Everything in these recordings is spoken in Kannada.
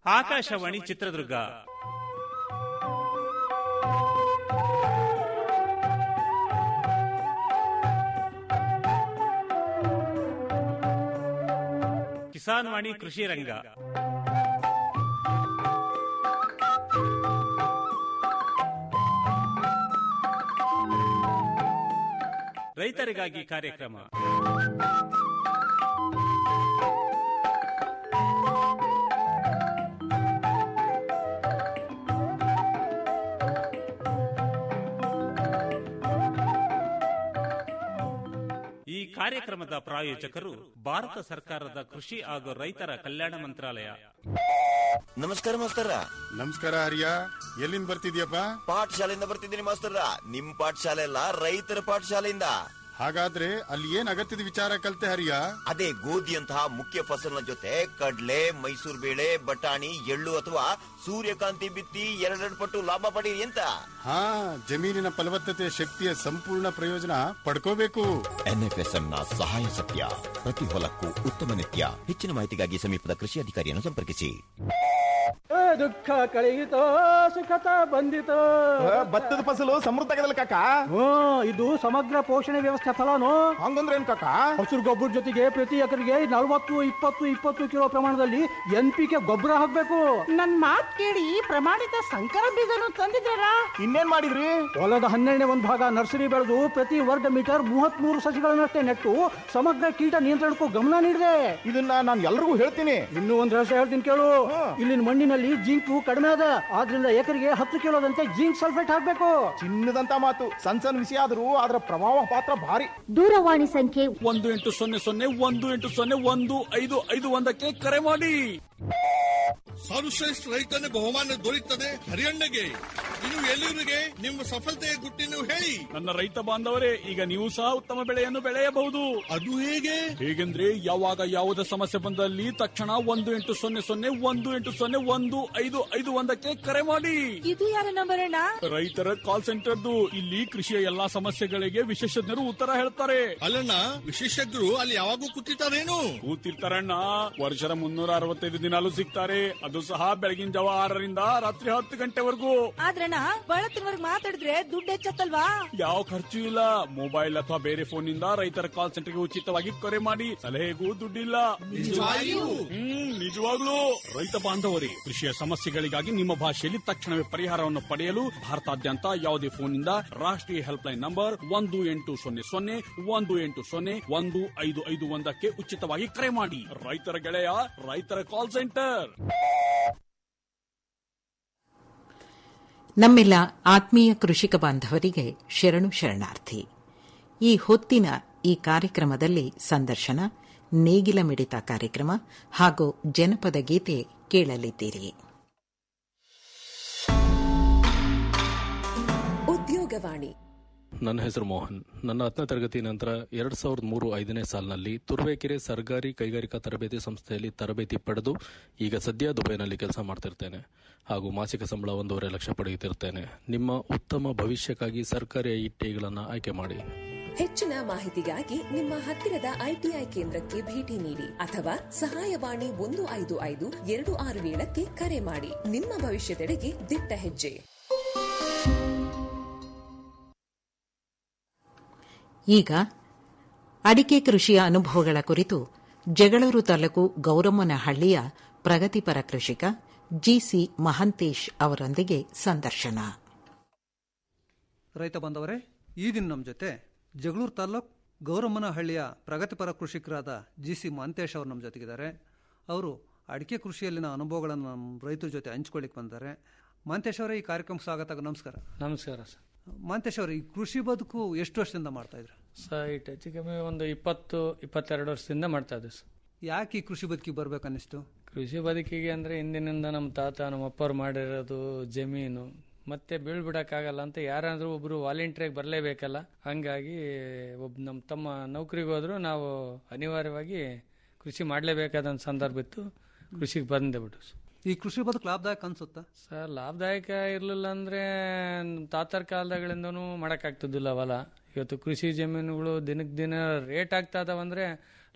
ಆಕಾಶವಾಣಿ ಚಿತ್ರದುರ್ಗ ಕಿಸಾನ್ ವಾಣಿ ಕೃಷಿ ರಂಗ ರೈತರಿಗಾಗಿ ಕಾರ್ಯಕ್ರಮ ಈ ಕಾರ್ಯಕ್ರಮದ ಪ್ರಾಯೋಜಕರು ಭಾರತ ಸರ್ಕಾರದ ಕೃಷಿ ಹಾಗೂ ರೈತರ ಕಲ್ಯಾಣ ಮಂತ್ರಾಲಯ ನಮಸ್ಕಾರ ಮಾಸ್ತರ ನಮಸ್ಕಾರ ಹರಿಯ ಎಲ್ಲಿಂದ ಬರ್ತಿದ್ಯಪ್ಪ ಪಾಠಶಾಲೆಯಿಂದ ಬರ್ತಿದ್ದೀನಿ ಮಾಸ್ತರ ನಿಮ್ ಪಾಠಶಾಲೆ ಅಲ್ಲ ರೈತರ ಪಾಠಶಾಲೆಯಿಂದ ಹಾಗಾದ್ರೆ ಅಲ್ಲಿ ಏನ್ ಅಗತ್ಯದ ವಿಚಾರ ಕಲ್ತೆ ಹರಿಯ ಅದೇ ಗೋಧಿಯಂತಹ ಮುಖ್ಯ ಫಸಲಿನ ಜೊತೆ ಕಡ್ಲೆ ಮೈಸೂರು ಬೇಳೆ ಬಟಾಣಿ ಎಳ್ಳು ಅಥವಾ ಸೂರ್ಯಕಾಂತಿ ಬಿತ್ತಿ ಎರಡೆರಡು ಪಟ್ಟು ಲಾಭ ಪಡೀರಿ ಅಂತ ಹಾ ಜಮೀನಿನ ಫಲವತ್ತತೆ ಶಕ್ತಿಯ ಸಂಪೂರ್ಣ ಪ್ರಯೋಜನ ಪಡ್ಕೋಬೇಕು ಎನ್ಎಫ್ಎಸ್ಎಂ ನ ಸಹಾಯ ಸತ್ಯ ಪ್ರತಿ ಹೊಲಕ್ಕೂ ಉತ್ತಮ ನಿತ್ಯ ಹೆಚ್ಚಿನ ಮಾಹಿತಿಗಾಗಿ ಸಮೀಪದ ಕೃಷಿ ಅಧಿಕಾರಿಯನ್ನು ಸಂಪರ್ಕಿಸಿ ದುಃಖ ಕಳೆಯಿತೋ ಸುಖತ ಬಂದಿತೋ ಭತ್ತದ ಫಸಲು ಸಮೃದ್ಧ ಆಗದಲ್ಲ ಕಾಕ ಹ್ಮ್ ಇದು ಸಮಗ್ರ ಪೋಷಣೆ ವ್ಯವಸ್ಥೆ ಫಲನು ಹಂಗಂದ್ರೆ ಏನ್ ಕಾಕ ಹಸಿರು ಗೊಬ್ಬರ ಜೊತೆಗೆ ಪ್ರತಿ ಎಕರೆಗೆ ನಲವತ್ತು ಇಪ್ಪತ್ತು ಇಪ್ಪತ್ತು ಕಿಲೋ ಪ್ರಮಾಣದಲ್ಲಿ ಎನ್ ಪಿ ಕೆ ಗೊಬ್ಬರ ಹಾಕ್ಬೇಕು ನನ್ ಮಾತ್ ಕೇಳಿ ಪ್ರಮಾಣಿತ ಸಂಕರ ಬೀಜನು ತಂದಿದ್ದಾರಾ ಇನ್ನೇನ್ ಮಾಡಿದ್ರಿ ಹೊಲದ ಹನ್ನೆರಡನೇ ಒಂದು ಭಾಗ ನರ್ಸರಿ ಬೆಳೆದು ಪ್ರತಿ ವರ್ಗ ಮೀಟರ್ ಮೂವತ್ತ್ ಮೂರು ಸಸಿಗಳನ್ನಷ್ಟೇ ನೆಟ್ಟು ಸಮಗ್ರ ಕೀಟ ನಿಯಂತ್ರಣಕ್ಕೂ ಗಮನ ನೀಡಿದೆ ಇದನ್ನ ನಾನು ಎಲ್ರಿಗೂ ಹೇಳ್ತೀನಿ ಇನ್ನೂ ಒಂದ್ ರಹಸ್ಯ ಹೇಳ್ತೀನಿ ಕೇಳು ಇಲ್ಲಿನ ಮಣ್ಣಿನಲ್ಲಿ ಜಿಂಕು ಕಡಿಮೆ ಅದ ಆದ್ರಿಂದ ಎಕರೆಗೆ ಹತ್ತು ಕಿಲೋದಂತೆ ಜಿಂಕ್ ಸಲ್ಫೇಟ್ ಹಾಕ್ಬೇಕು ಚಿನ್ನದಂತ ಮಾತು ಸಣ್ಣ ಸಣ್ಣ ವಿಷಯ ಆದ್ರೂ ಅದರ ಪ್ರಭಾವ ಪಾತ್ರ ಭಾರಿ ದೂರವಾಣಿ ಸಂಖ್ಯೆ ಒಂದು ಎಂಟು ಸೊನ್ನೆ ಸೊನ್ನೆ ಒಂದು ಎಂಟು ಸೊನ್ನೆ ಒಂದು ಐದು ಐದು ಒಂದಕ್ಕೆ ಕರೆ ಮಾಡಿ ಸರ್ವಶ್ರೇಷ್ಠ ರೈತನ ಬಹುಮಾನ ದೊರೆಯುತ್ತದೆ ಹರಿಯಣ್ಣಗೆ ಇನ್ನು ಎಲ್ಲರಿಗೆ ನಿಮ್ಮ ಸಫಲತೆಯ ಗುಟ್ಟಿನ ಹೇಳಿ ನನ್ನ ರೈತ ಬಾಂಧವರೇ ಈಗ ನೀವು ಸಹ ಉತ್ತಮ ಬೆಳೆಯನ್ನು ಬೆಳೆಯಬಹುದು ಅದು ಹೇಗೆ ಹೇಗೆಂದ್ರೆ ಯಾವಾಗ ಯಾವುದೇ ಸಮಸ್ಯೆ ಬಂದಲ್ಲಿ ತಕ್ಷಣ ಒಂದು ಎಂಟು ಸೊನ್ನೆ ಸೊನ್ನೆ ಒಂದು ಎಂಟು ಸೊನ್ನೆ ಒಂದು ಐದು ಐದು ಒಂದಕ್ಕೆ ಕರೆ ಮಾಡಿ ಇದು ಯಾರ ನಂಬರ್ ಅಣ್ಣ ರೈತರ ಕಾಲ್ ಸೆಂಟರ್ದು ಇಲ್ಲಿ ಕೃಷಿಯ ಎಲ್ಲಾ ಸಮಸ್ಯೆಗಳಿಗೆ ವಿಶೇಷಜ್ಞರು ಉತ್ತರ ಹೇಳ್ತಾರೆ ಅಲ್ಲಣ್ಣ ವಿಶೇಷಜ್ಞರು ಅಲ್ಲಿ ಯಾವಾಗೂ ಕೂತಿರ್ತಾರೇನು ಕೂತಿರ್ತಾರಣ್ಣ ವರ್ಷದ ಮುನ್ನೂರ ಅರವತ್ತೈದು ದಿನಾಲು ಸಿಗ್ತಾರೆ ಅದು ಸಹ ಬೆಳಗಿನ ಜಾವ ಆರರಿಂದ ರಾತ್ರಿ ಹತ್ತು ಗಂಟೆವರೆಗೂ ಆದ್ರಣ್ಣ ಬಳತ್ತಿನವರ್ಗ್ ಮಾತಾಡಿದ್ರೆ ದುಡ್ಡು ಹೆಚ್ಚತ್ತಲ್ವಾ ಯಾವ ಖರ್ಚು ಇಲ್ಲ ಮೊಬೈಲ್ ಅಥವಾ ಬೇರೆ ಫೋನ್ ನಿಂದ ರೈತರ ಕಾಲ್ ಸೆಂಟರ್ಗೆ ಉಚಿತವಾಗಿ ಕರೆ ಮಾಡಿ ಸಲಹೆಗೂ ದುಡ್ಡಿಲ್ಲ ಹ್ಮ್ ನಿಜವಾಗ್ಲೂ ರೈತ ಬಾಂಧವರೇ ಕೃಷಿಯ ಸಮಸ್ಯೆಗಳಿಗಾಗಿ ನಿಮ್ಮ ಭಾಷೆಯಲ್ಲಿ ತಕ್ಷಣವೇ ಪರಿಹಾರವನ್ನು ಪಡೆಯಲು ಭಾರತಾದ್ಯಂತ ಯಾವುದೇ ಫೋನ್ ನಿಂದ ರಾಷ್ಟ್ರೀಯ ಹೆಲ್ಪ್ ಲೈನ್ ನಂಬರ್ ಒಂದು ಎಂಟು ಸೊನ್ನೆ ಸೊನ್ನೆ ಒಂದು ಎಂಟು ಸೊನ್ನೆ ಒಂದು ಐದು ಐದು ಒಂದಕ್ಕೆ ಉಚಿತವಾಗಿ ಕರೆ ಮಾಡಿ ರೈತರ ಗೆಳೆಯ ರೈತರ ಕಾಲ್ ಸೆಂಟರ್ ನಮ್ಮೆಲ್ಲ ಆತ್ಮೀಯ ಕೃಷಿಕ ಬಾಂಧವರಿಗೆ ಶರಣು ಶರಣಾರ್ಥಿ ಈ ಹೊತ್ತಿನ ಈ ಕಾರ್ಯಕ್ರಮದಲ್ಲಿ ಸಂದರ್ಶನ ನೇಗಿಲ ಮಿಡಿತ ಕಾರ್ಯಕ್ರಮ ಹಾಗೂ ಜನಪದ ಗೀತೆ ಕೇಳಲಿದ್ದೀರಿ ಉದ್ಯೋಗವಾಣಿ ನನ್ನ ಹೆಸರು ಮೋಹನ್ ನನ್ನ ಹತ್ತನೇ ತರಗತಿ ನಂತರ ಎರಡ್ ಸಾವಿರದ ಮೂರು ಐದನೇ ಸಾಲಿನಲ್ಲಿ ತುರುವೇಕೆರೆ ಸರ್ಕಾರಿ ಕೈಗಾರಿಕಾ ತರಬೇತಿ ಸಂಸ್ಥೆಯಲ್ಲಿ ತರಬೇತಿ ಪಡೆದು ಈಗ ಸದ್ಯ ದುಬೈನಲ್ಲಿ ಕೆಲಸ ಮಾಡ್ತಿರ್ತೇನೆ ಹಾಗೂ ಮಾಸಿಕ ಸಂಬಳ ಒಂದೂವರೆ ಲಕ್ಷ ಪಡೆಯುತ್ತಿರ್ತೇನೆ ನಿಮ್ಮ ಉತ್ತಮ ಭವಿಷ್ಯಕ್ಕಾಗಿ ಸರ್ಕಾರಿ ಐಟಿಗಳನ್ನು ಆಯ್ಕೆ ಮಾಡಿ ಹೆಚ್ಚಿನ ಮಾಹಿತಿಗಾಗಿ ನಿಮ್ಮ ಹತ್ತಿರದ ಐಟಿಐ ಕೇಂದ್ರಕ್ಕೆ ಭೇಟಿ ನೀಡಿ ಅಥವಾ ಸಹಾಯವಾಣಿ ಒಂದು ಐದು ಐದು ಎರಡು ಆರು ಏಳಕ್ಕೆ ಕರೆ ಮಾಡಿ ನಿಮ್ಮ ಭವಿಷ್ಯದೆಡೆಗೆ ದಿಟ್ಟ ಹೆಜ್ಜೆ ಈಗ ಅಡಿಕೆ ಕೃಷಿಯ ಅನುಭವಗಳ ಕುರಿತು ಜಗಳೂರು ತಾಲೂಕು ಗೌರಮ್ಮನಹಳ್ಳಿಯ ಪ್ರಗತಿಪರ ಕೃಷಿಕ ಜಿಸಿ ಮಹಂತೇಶ್ ಅವರೊಂದಿಗೆ ಸಂದರ್ಶನ ರೈತ ಬಂದವರೇ ಈ ದಿನ ನಮ್ಮ ಜೊತೆ ಜಗಳೂರು ತಾಲ್ಲೂಕ್ ಗೌರಮ್ಮನಹಳ್ಳಿಯ ಪ್ರಗತಿಪರ ಕೃಷಿಕರಾದ ಜಿ ಸಿ ಮಹಂತೇಶ್ ಅವರು ನಮ್ಮ ಜೊತೆಗಿದ್ದಾರೆ ಅವರು ಅಡಿಕೆ ಕೃಷಿಯಲ್ಲಿನ ಅನುಭವಗಳನ್ನು ನಮ್ಮ ರೈತರ ಜೊತೆ ಹಂಚ್ಕೊಳ್ಳಿಕ್ಕೆ ಬಂದ್ದಾರೆ ಮಹಂತೇಶ್ ಅವರೇ ಈ ಕಾರ್ಯಕ್ರಮಕ್ಕೆ ಸ್ವಾಗತ ನಮಸ್ಕಾರ ನಮಸ್ಕಾರ ಸರ್ ಮಹಂತೇಶ್ ಅವರು ಈ ಕೃಷಿ ಬದುಕು ಎಷ್ಟು ವರ್ಷದಿಂದ ಮಾಡ್ತಾ ಇದ್ರು ಸರ್ ಇಟ್ ಹೆಚ್ಚು ಕಮ್ಮಿ ಒಂದು ಇಪ್ಪತ್ತು ಇಪ್ಪತ್ತೆರಡು ವರ್ಷದಿಂದ ಮಾಡ್ತಾ ಇದ್ದೀವಿ ಸರ್ ಯಾಕೆ ಈ ಕೃಷಿ ಬದುಕಿಗೆ ಬರ್ಬೇಕನ್ನಿಸ್ತು ಕೃಷಿ ಬದುಕಿಗೆ ಅಂದರೆ ಹಿಂದಿನಿಂದ ನಮ್ಮ ತಾತ ನಮ್ಮ ಅಪ್ಪರು ಮಾಡಿರೋದು ಜಮೀನು ಮತ್ತೆ ಬೀಳ್ಬಿಡಕ್ಕಾಗಲ್ಲ ಅಂತ ಯಾರಾದ್ರೂ ಒಬ್ರು ವಾಲಂಟಿಯರ್ಗೆ ಬರಲೇಬೇಕಲ್ಲ ಹಂಗಾಗಿ ಒಬ್ಬ ನಮ್ಮ ತಮ್ಮ ನೌಕರಿಗೆ ಹೋದ್ರು ನಾವು ಅನಿವಾರ್ಯವಾಗಿ ಕೃಷಿ ಮಾಡಲೇಬೇಕಾದಂಥ ಸಂದರ್ಭ ಇತ್ತು ಕೃಷಿಗೆ ಬಂದೆ ಈ ಕೃಷಿ ಬದುಕು ಲಾಭದಾಯಕ ಅನ್ಸುತ್ತಾ ಸರ್ ಲಾಭದಾಯಕ ಇರಲಿಲ್ಲ ಅಂದರೆ ತಾತರ ಕಾಲದಾಗಳಿಂದನೂ ಮಾಡೋಕ್ಕಾಗ್ತಿದ್ದಿಲ್ಲ ಹೊಲ ಇವತ್ತು ಕೃಷಿ ಜಮೀನುಗಳು ದಿನಕ್ಕೆ ದಿನ ರೇಟ್ ಆಗ್ತಾ ಇದಾವಂದ್ರೆ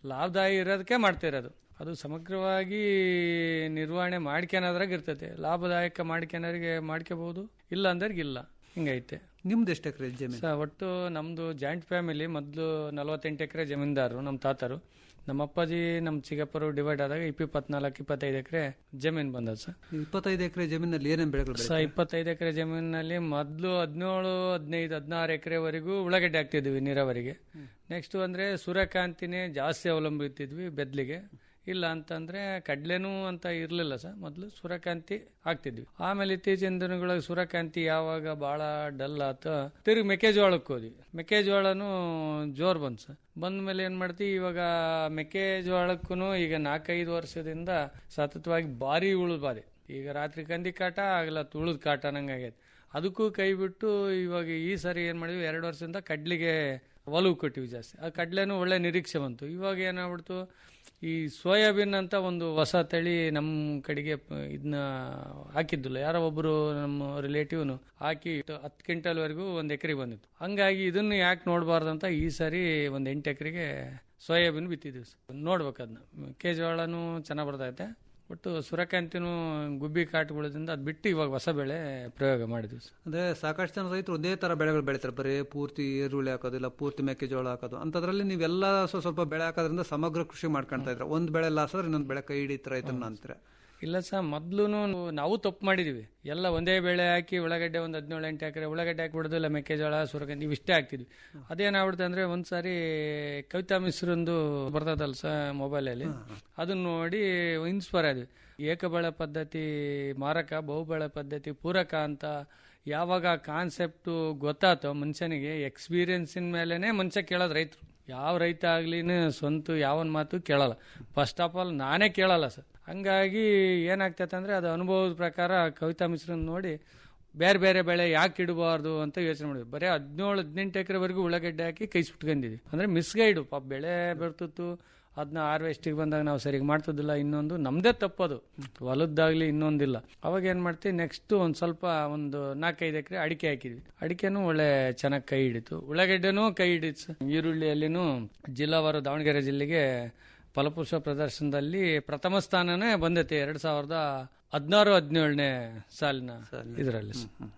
ಲಾಭದಾಯಿ ಇರೋದಕ್ಕೆ ಮಾಡ್ತಿರೋದು ಅದು ಸಮಗ್ರವಾಗಿ ನಿರ್ವಹಣೆ ಮಾಡ್ಕೊಳೋದ್ರಾಗ ಇರ್ತೈತೆ ಲಾಭದಾಯಕ ಮಾಡ್ಕೊಳೋರಿಗೆ ಮಾಡ್ಕೋಬಹುದು ಇಲ್ಲ ಅಂದವ್ರಿಗೆ ಇಲ್ಲ ಹಿಂಗೈತೆ ನಿಮ್ದು ಎಷ್ಟು ಎಕರೆ ಜಮೀನು ಸ ಒಟ್ಟು ನಮ್ದು ಜಾಯಿಂಟ್ ಫ್ಯಾಮಿಲಿ ಮೊದಲು ನಲವತ್ತೆಂಟು ಎಕರೆ ಜಮೀನ್ದಾರರು ನಮ್ಮ ತಾತರು ನಮ್ಮ ಅಪ್ಪಾಜಿ ನಮ್ಮ ಚಿಕ್ಕಪ್ಪರು ಡಿವೈಡ್ ಆದಾಗ ಇಪ್ಪತ್ನಾಲ್ಕು ಇಪ್ಪತ್ತೈದು ಎಕರೆ ಜಮೀನು ಬಂದದ ಸರ್ ಇಪ್ಪತ್ತೈದು ಎಕರೆ ಜಮೀನಲ್ಲಿ ಏನೇನು ಬೆಳೆಗಳು ಸ ಬೆಳೀತಾರೆ? ಇಪ್ಪತ್ತೈದು ಎಕರೆ ಜಮೀನಿನಲ್ಲಿ ಮೊದಲು ಹದಿನೇಳು ಹದಿನೈದು ಹದಿನಾರು ಎಕರೆವರೆಗೂ ಉಳ್ಳಾಗಡ್ಡೆ ಹಾಕ್ತಿದ್ವಿ ನೀರಾವರಿಗೆ ನೆಕ್ಸ್ಟ್ ಅಂದರೆ ಸೂರ್ಯಕಾಂತಿನೇ ಜಾಸ್ತಿ ಅವಲಂಬಿತಿದ್ವಿ ಬೆದ್ಲಿಗೆ ಇಲ್ಲ ಅಂತಂದ್ರೆ ಕಡ್ಲೆನೂ ಅಂತ ಇರಲಿಲ್ಲ ಸರ್ ಮೊದಲು ಸೂರ್ಯಕಾಂತಿ ಹಾಕ್ತಿದ್ವಿ ಆಮೇಲೆ ಇತ್ತೀಚಿನ ದಿನಗಳಲ್ಲಿ ಸೂರ್ಯಕಾಂತಿ ಯಾವಾಗ ಭಾಳ ಡಲ್ ಆತ ತಿರುಗಿ ಮೆಕ್ಕೆಜೋಳಕ್ಕೆ ಹೋದ್ವಿ ಮೆಕ್ಕೆಜೋಳನು ಜೋರ್ ಬಂತು ಸರ್ ಬಂದ ಮೇಲೆ ಏನು ಮಾಡ್ತೀವಿ ಇವಾಗ ಮೆಕ್ಕೆಜೋಳಕ್ಕೂ ಈಗ ನಾಲ್ಕೈದು ವರ್ಷದಿಂದ ಸತತವಾಗಿ ಭಾರಿ ಉಳು ಬಾಧೆ ಈಗ ರಾತ್ರಿ ಕಂದಿ ಕಾಟ ಆಗಲ್ಲ ತುಳಿದ ಕಾಟ ನಂಗಾಗೈತೆ ಅದಕ್ಕೂ ಕೈ ಬಿಟ್ಟು ಇವಾಗ ಈ ಸರಿ ಏನು ಮಾಡಿದ್ವಿ ಎರಡು ವರ್ಷದಿಂದ ಕಡ್ಲಿಗೆ ಒಲವು ಕೊಟ್ಟಿವಿ ಜಾಸ್ತಿ ಆ ಕಡ್ಲೆನೂ ಒಳ್ಳೆ ನಿರೀಕ್ಷೆ ಬಂತು ಇವಾಗ ಏನಾಗ್ಬಿಡ್ತು ಈ ಸೋಯಾಬೀನ್ ಅಂತ ಒಂದು ಹೊಸ ತಳಿ ನಮ್ಮ ಕಡೆಗೆ ಇದನ್ನ ಹಾಕಿದ್ದಿಲ್ಲ ಯಾರೋ ಒಬ್ಬರು ನಮ್ಮ ರಿಲೇಟಿವ್ನು ಹಾಕಿ ಹತ್ತು ಕ್ವಿಂಟಲ್ವರೆಗೂ ಒಂದು ಎಕರೆಗೆ ಬಂದಿತ್ತು ಹಂಗಾಗಿ ಇದನ್ನು ಯಾಕೆ ನೋಡಬಾರ್ದಂತ ಈ ಸರಿ ಒಂದು ಎಂಟು ಎಕರೆಗೆ ಸೋಯಾಬೀನ್ ಬಿತ್ತಿದ್ದೀವಿ ಸರ್ ನೋಡ್ಬೇಕು ಅದನ್ನ ಮೆಕ್ಕೆಜೋಳನೂ ಚೆನ್ನಾಗಿ ಬರ್ತೈತೆ ಒಟ್ಟು ಸೂರ್ಯಕಾಂತಿನೂ ಗುಬ್ಬಿ ಕಾಟುಗಳದಿಂದ ಅದು ಬಿಟ್ಟು ಇವಾಗ ಹೊಸ ಬೆಳೆ ಪ್ರಯೋಗ ಮಾಡಿದ್ವಿ ಸರ್ ಅಂದ್ರೆ ಸಾಕಷ್ಟು ಜನ ರೈತರು ಒಂದೇ ತರ ಬೆಳೆಗಳು ಬೆಳಿತಾರೆ ಬರೀ ಪೂರ್ತಿ ಈರುಳ್ಳಿ ಹಾಕೋದು ಇಲ್ಲ ಪೂರ್ತಿ ಮೆಕ್ಕೆಜೋಳ ಹಾಕೋದು ಅಂತದ್ರಲ್ಲಿ ನೀವೆಲ್ಲ ಸ್ವಲ್ಪ ಸ್ವಲ್ಪ ಬೆಳೆ ಹಾಕೋದ್ರಿಂದ ಸಮಗ್ರ ಕೃಷಿ ಮಾಡ್ಕೊಂತ ಇದ್ರೆ ಒಂದ್ ಬೆಳೆ ಲಾಸ್ ಆದ್ರೆ ಇನ್ನೊಂದ್ ಬೆಳೆ ಕೈ ಹಿಡಿತ ರೈತನ ಅಂತೀರ ಇಲ್ಲ ಸರ್ ಮೊದ್ಲು ನಾವು ತಪ್ಪು ಮಾಡಿದೀವಿ ಎಲ್ಲ ಒಂದೇ ಬೆಳೆ ಹಾಕಿ ಉಳ್ಳಾಗಡ್ಡೆ ಒಂದು ಹದಿನೇಳು ಎಂಟು ಎಕರೆ ಉಳ್ಳಾಗಡ್ಡೆ ಹಾಕ್ಬಿಡೋದು ಇಲ್ಲ ಮೆಕ್ಕೆಜೋಳ ಸೂರ್ಯಕಾಂತಿ ಇವಿಷ್ಟೇ ಹಾಕ್ತಿದ್ವಿ ಅದೇನಾಗ್ಬಿಡುತ್ತೆ ಅಂದ್ರೆ ಒಂದ್ಸಾರಿ ಕವಿತಾ ಮಿಶ್ರಂದು ಬರ್ತದಲ್ಲ ಸರ್ ಮೊಬೈಲಲ್ಲಿ ಅದನ್ನ ನೋಡಿ ಇನ್ಸ್ಪೈರ್ ಆದ್ವಿ ಏಕಬೆಳೆ ಪದ್ಧತಿ ಮಾರಕ ಬಹುಬೆಳೆ ಪದ್ಧತಿ ಪೂರಕ ಅಂತ ಯಾವಾಗ ಕಾನ್ಸೆಪ್ಟು ಗೊತ್ತಾತೋ ಮನುಷ್ಯನಿಗೆ ಎಕ್ಸ್ಪೀರಿಯನ್ಸಿನ ಮೇಲೆನೆ ಮನುಷ್ಯ ಕೇಳೋದು ರೈತರು ಯಾವ ರೈತ ಆಗ್ಲಿನ ಸ್ವಂತ ಯಾವನ್ ಮಾತು ಕೇಳಲ್ಲ ಫಸ್ಟ್ ಆಫ್ ಆಲ್ ನಾನೇ ಕೇಳಲ್ಲ ಸರ್ ಹಂಗಾಗಿ ಏನಾಗ್ತೈತೆ ಅಂದ್ರೆ ಅದು ಅನುಭವದ ಪ್ರಕಾರ ಕವಿತಾ ಮಿಶ್ರನ್ ನೋಡಿ ಬೇರೆ ಬೇರೆ ಬೆಳೆ ಯಾಕೆ ಇಡಬಾರ್ದು ಅಂತ ಯೋಚನೆ ಮಾಡಿದ್ವಿ ಬರೀ ಹದಿನೇಳು ಹದಿನೆಂಟು ಎಕರೆವರೆಗೂ ಉಳ್ಳಾಗಡ್ಡೆ ಹಾಕಿ ಕೈ ಸುಟ್ಕೊಂಡಿದ್ವಿ ಅಂದ್ರೆ ಮಿಸ್ಗೈಡು ಪಾಪ ಬೆಳೆ ಬೆಳ್ತಿತ್ತು ಅದನ್ನ ಹಾರ್ವೆಸ್ಟಿಗೆ ಬಂದಾಗ ನಾವು ಸರಿಗೆ ಮಾಡ್ತಿದ್ದಿಲ್ಲ ಇನ್ನೊಂದು ನಮ್ದೇ ತಪ್ಪದು ಹೊಲದ್ದಾಗ್ಲಿ ಇನ್ನೊಂದಿಲ್ಲ ಅವಾಗ ಏನ್ ಮಾಡ್ತೀವಿ ನೆಕ್ಸ್ಟ್ ಒಂದ್ ಸ್ವಲ್ಪ ಒಂದು ನಾಲ್ಕೈದು ಎಕರೆ ಅಡಿಕೆ ಹಾಕಿದ್ವಿ ಅಡಿಕೆನೂ ಒಳ್ಳೆ ಚೆನ್ನಾಗಿ ಕೈ ಹಿಡಿತು ಉಳ್ಳಾಗಡ್ಡೆನೂ ಕೈ ಹಿಡಿತು ಸರ್. ಈರುಳ್ಳಿಯಲ್ಲಿನೂ ಜಿಲ್ಲಾವಾರು ದಾವಣಗೆರೆ ಜಿಲ್ಲೆಗೆ ಫಲಪುಷ್ಪ ಪ್ರದರ್ಶನದಲ್ಲಿ ಪ್ರಥಮ ಸ್ಥಾನನೇ ಬಂದೈತೆ ಎರಡ್ ಸಾವಿರದ ಹದಿನಾರು ಹದಿನೇಳನೇ ಸಾಲಿನ ಇದರಲ್ಲಿ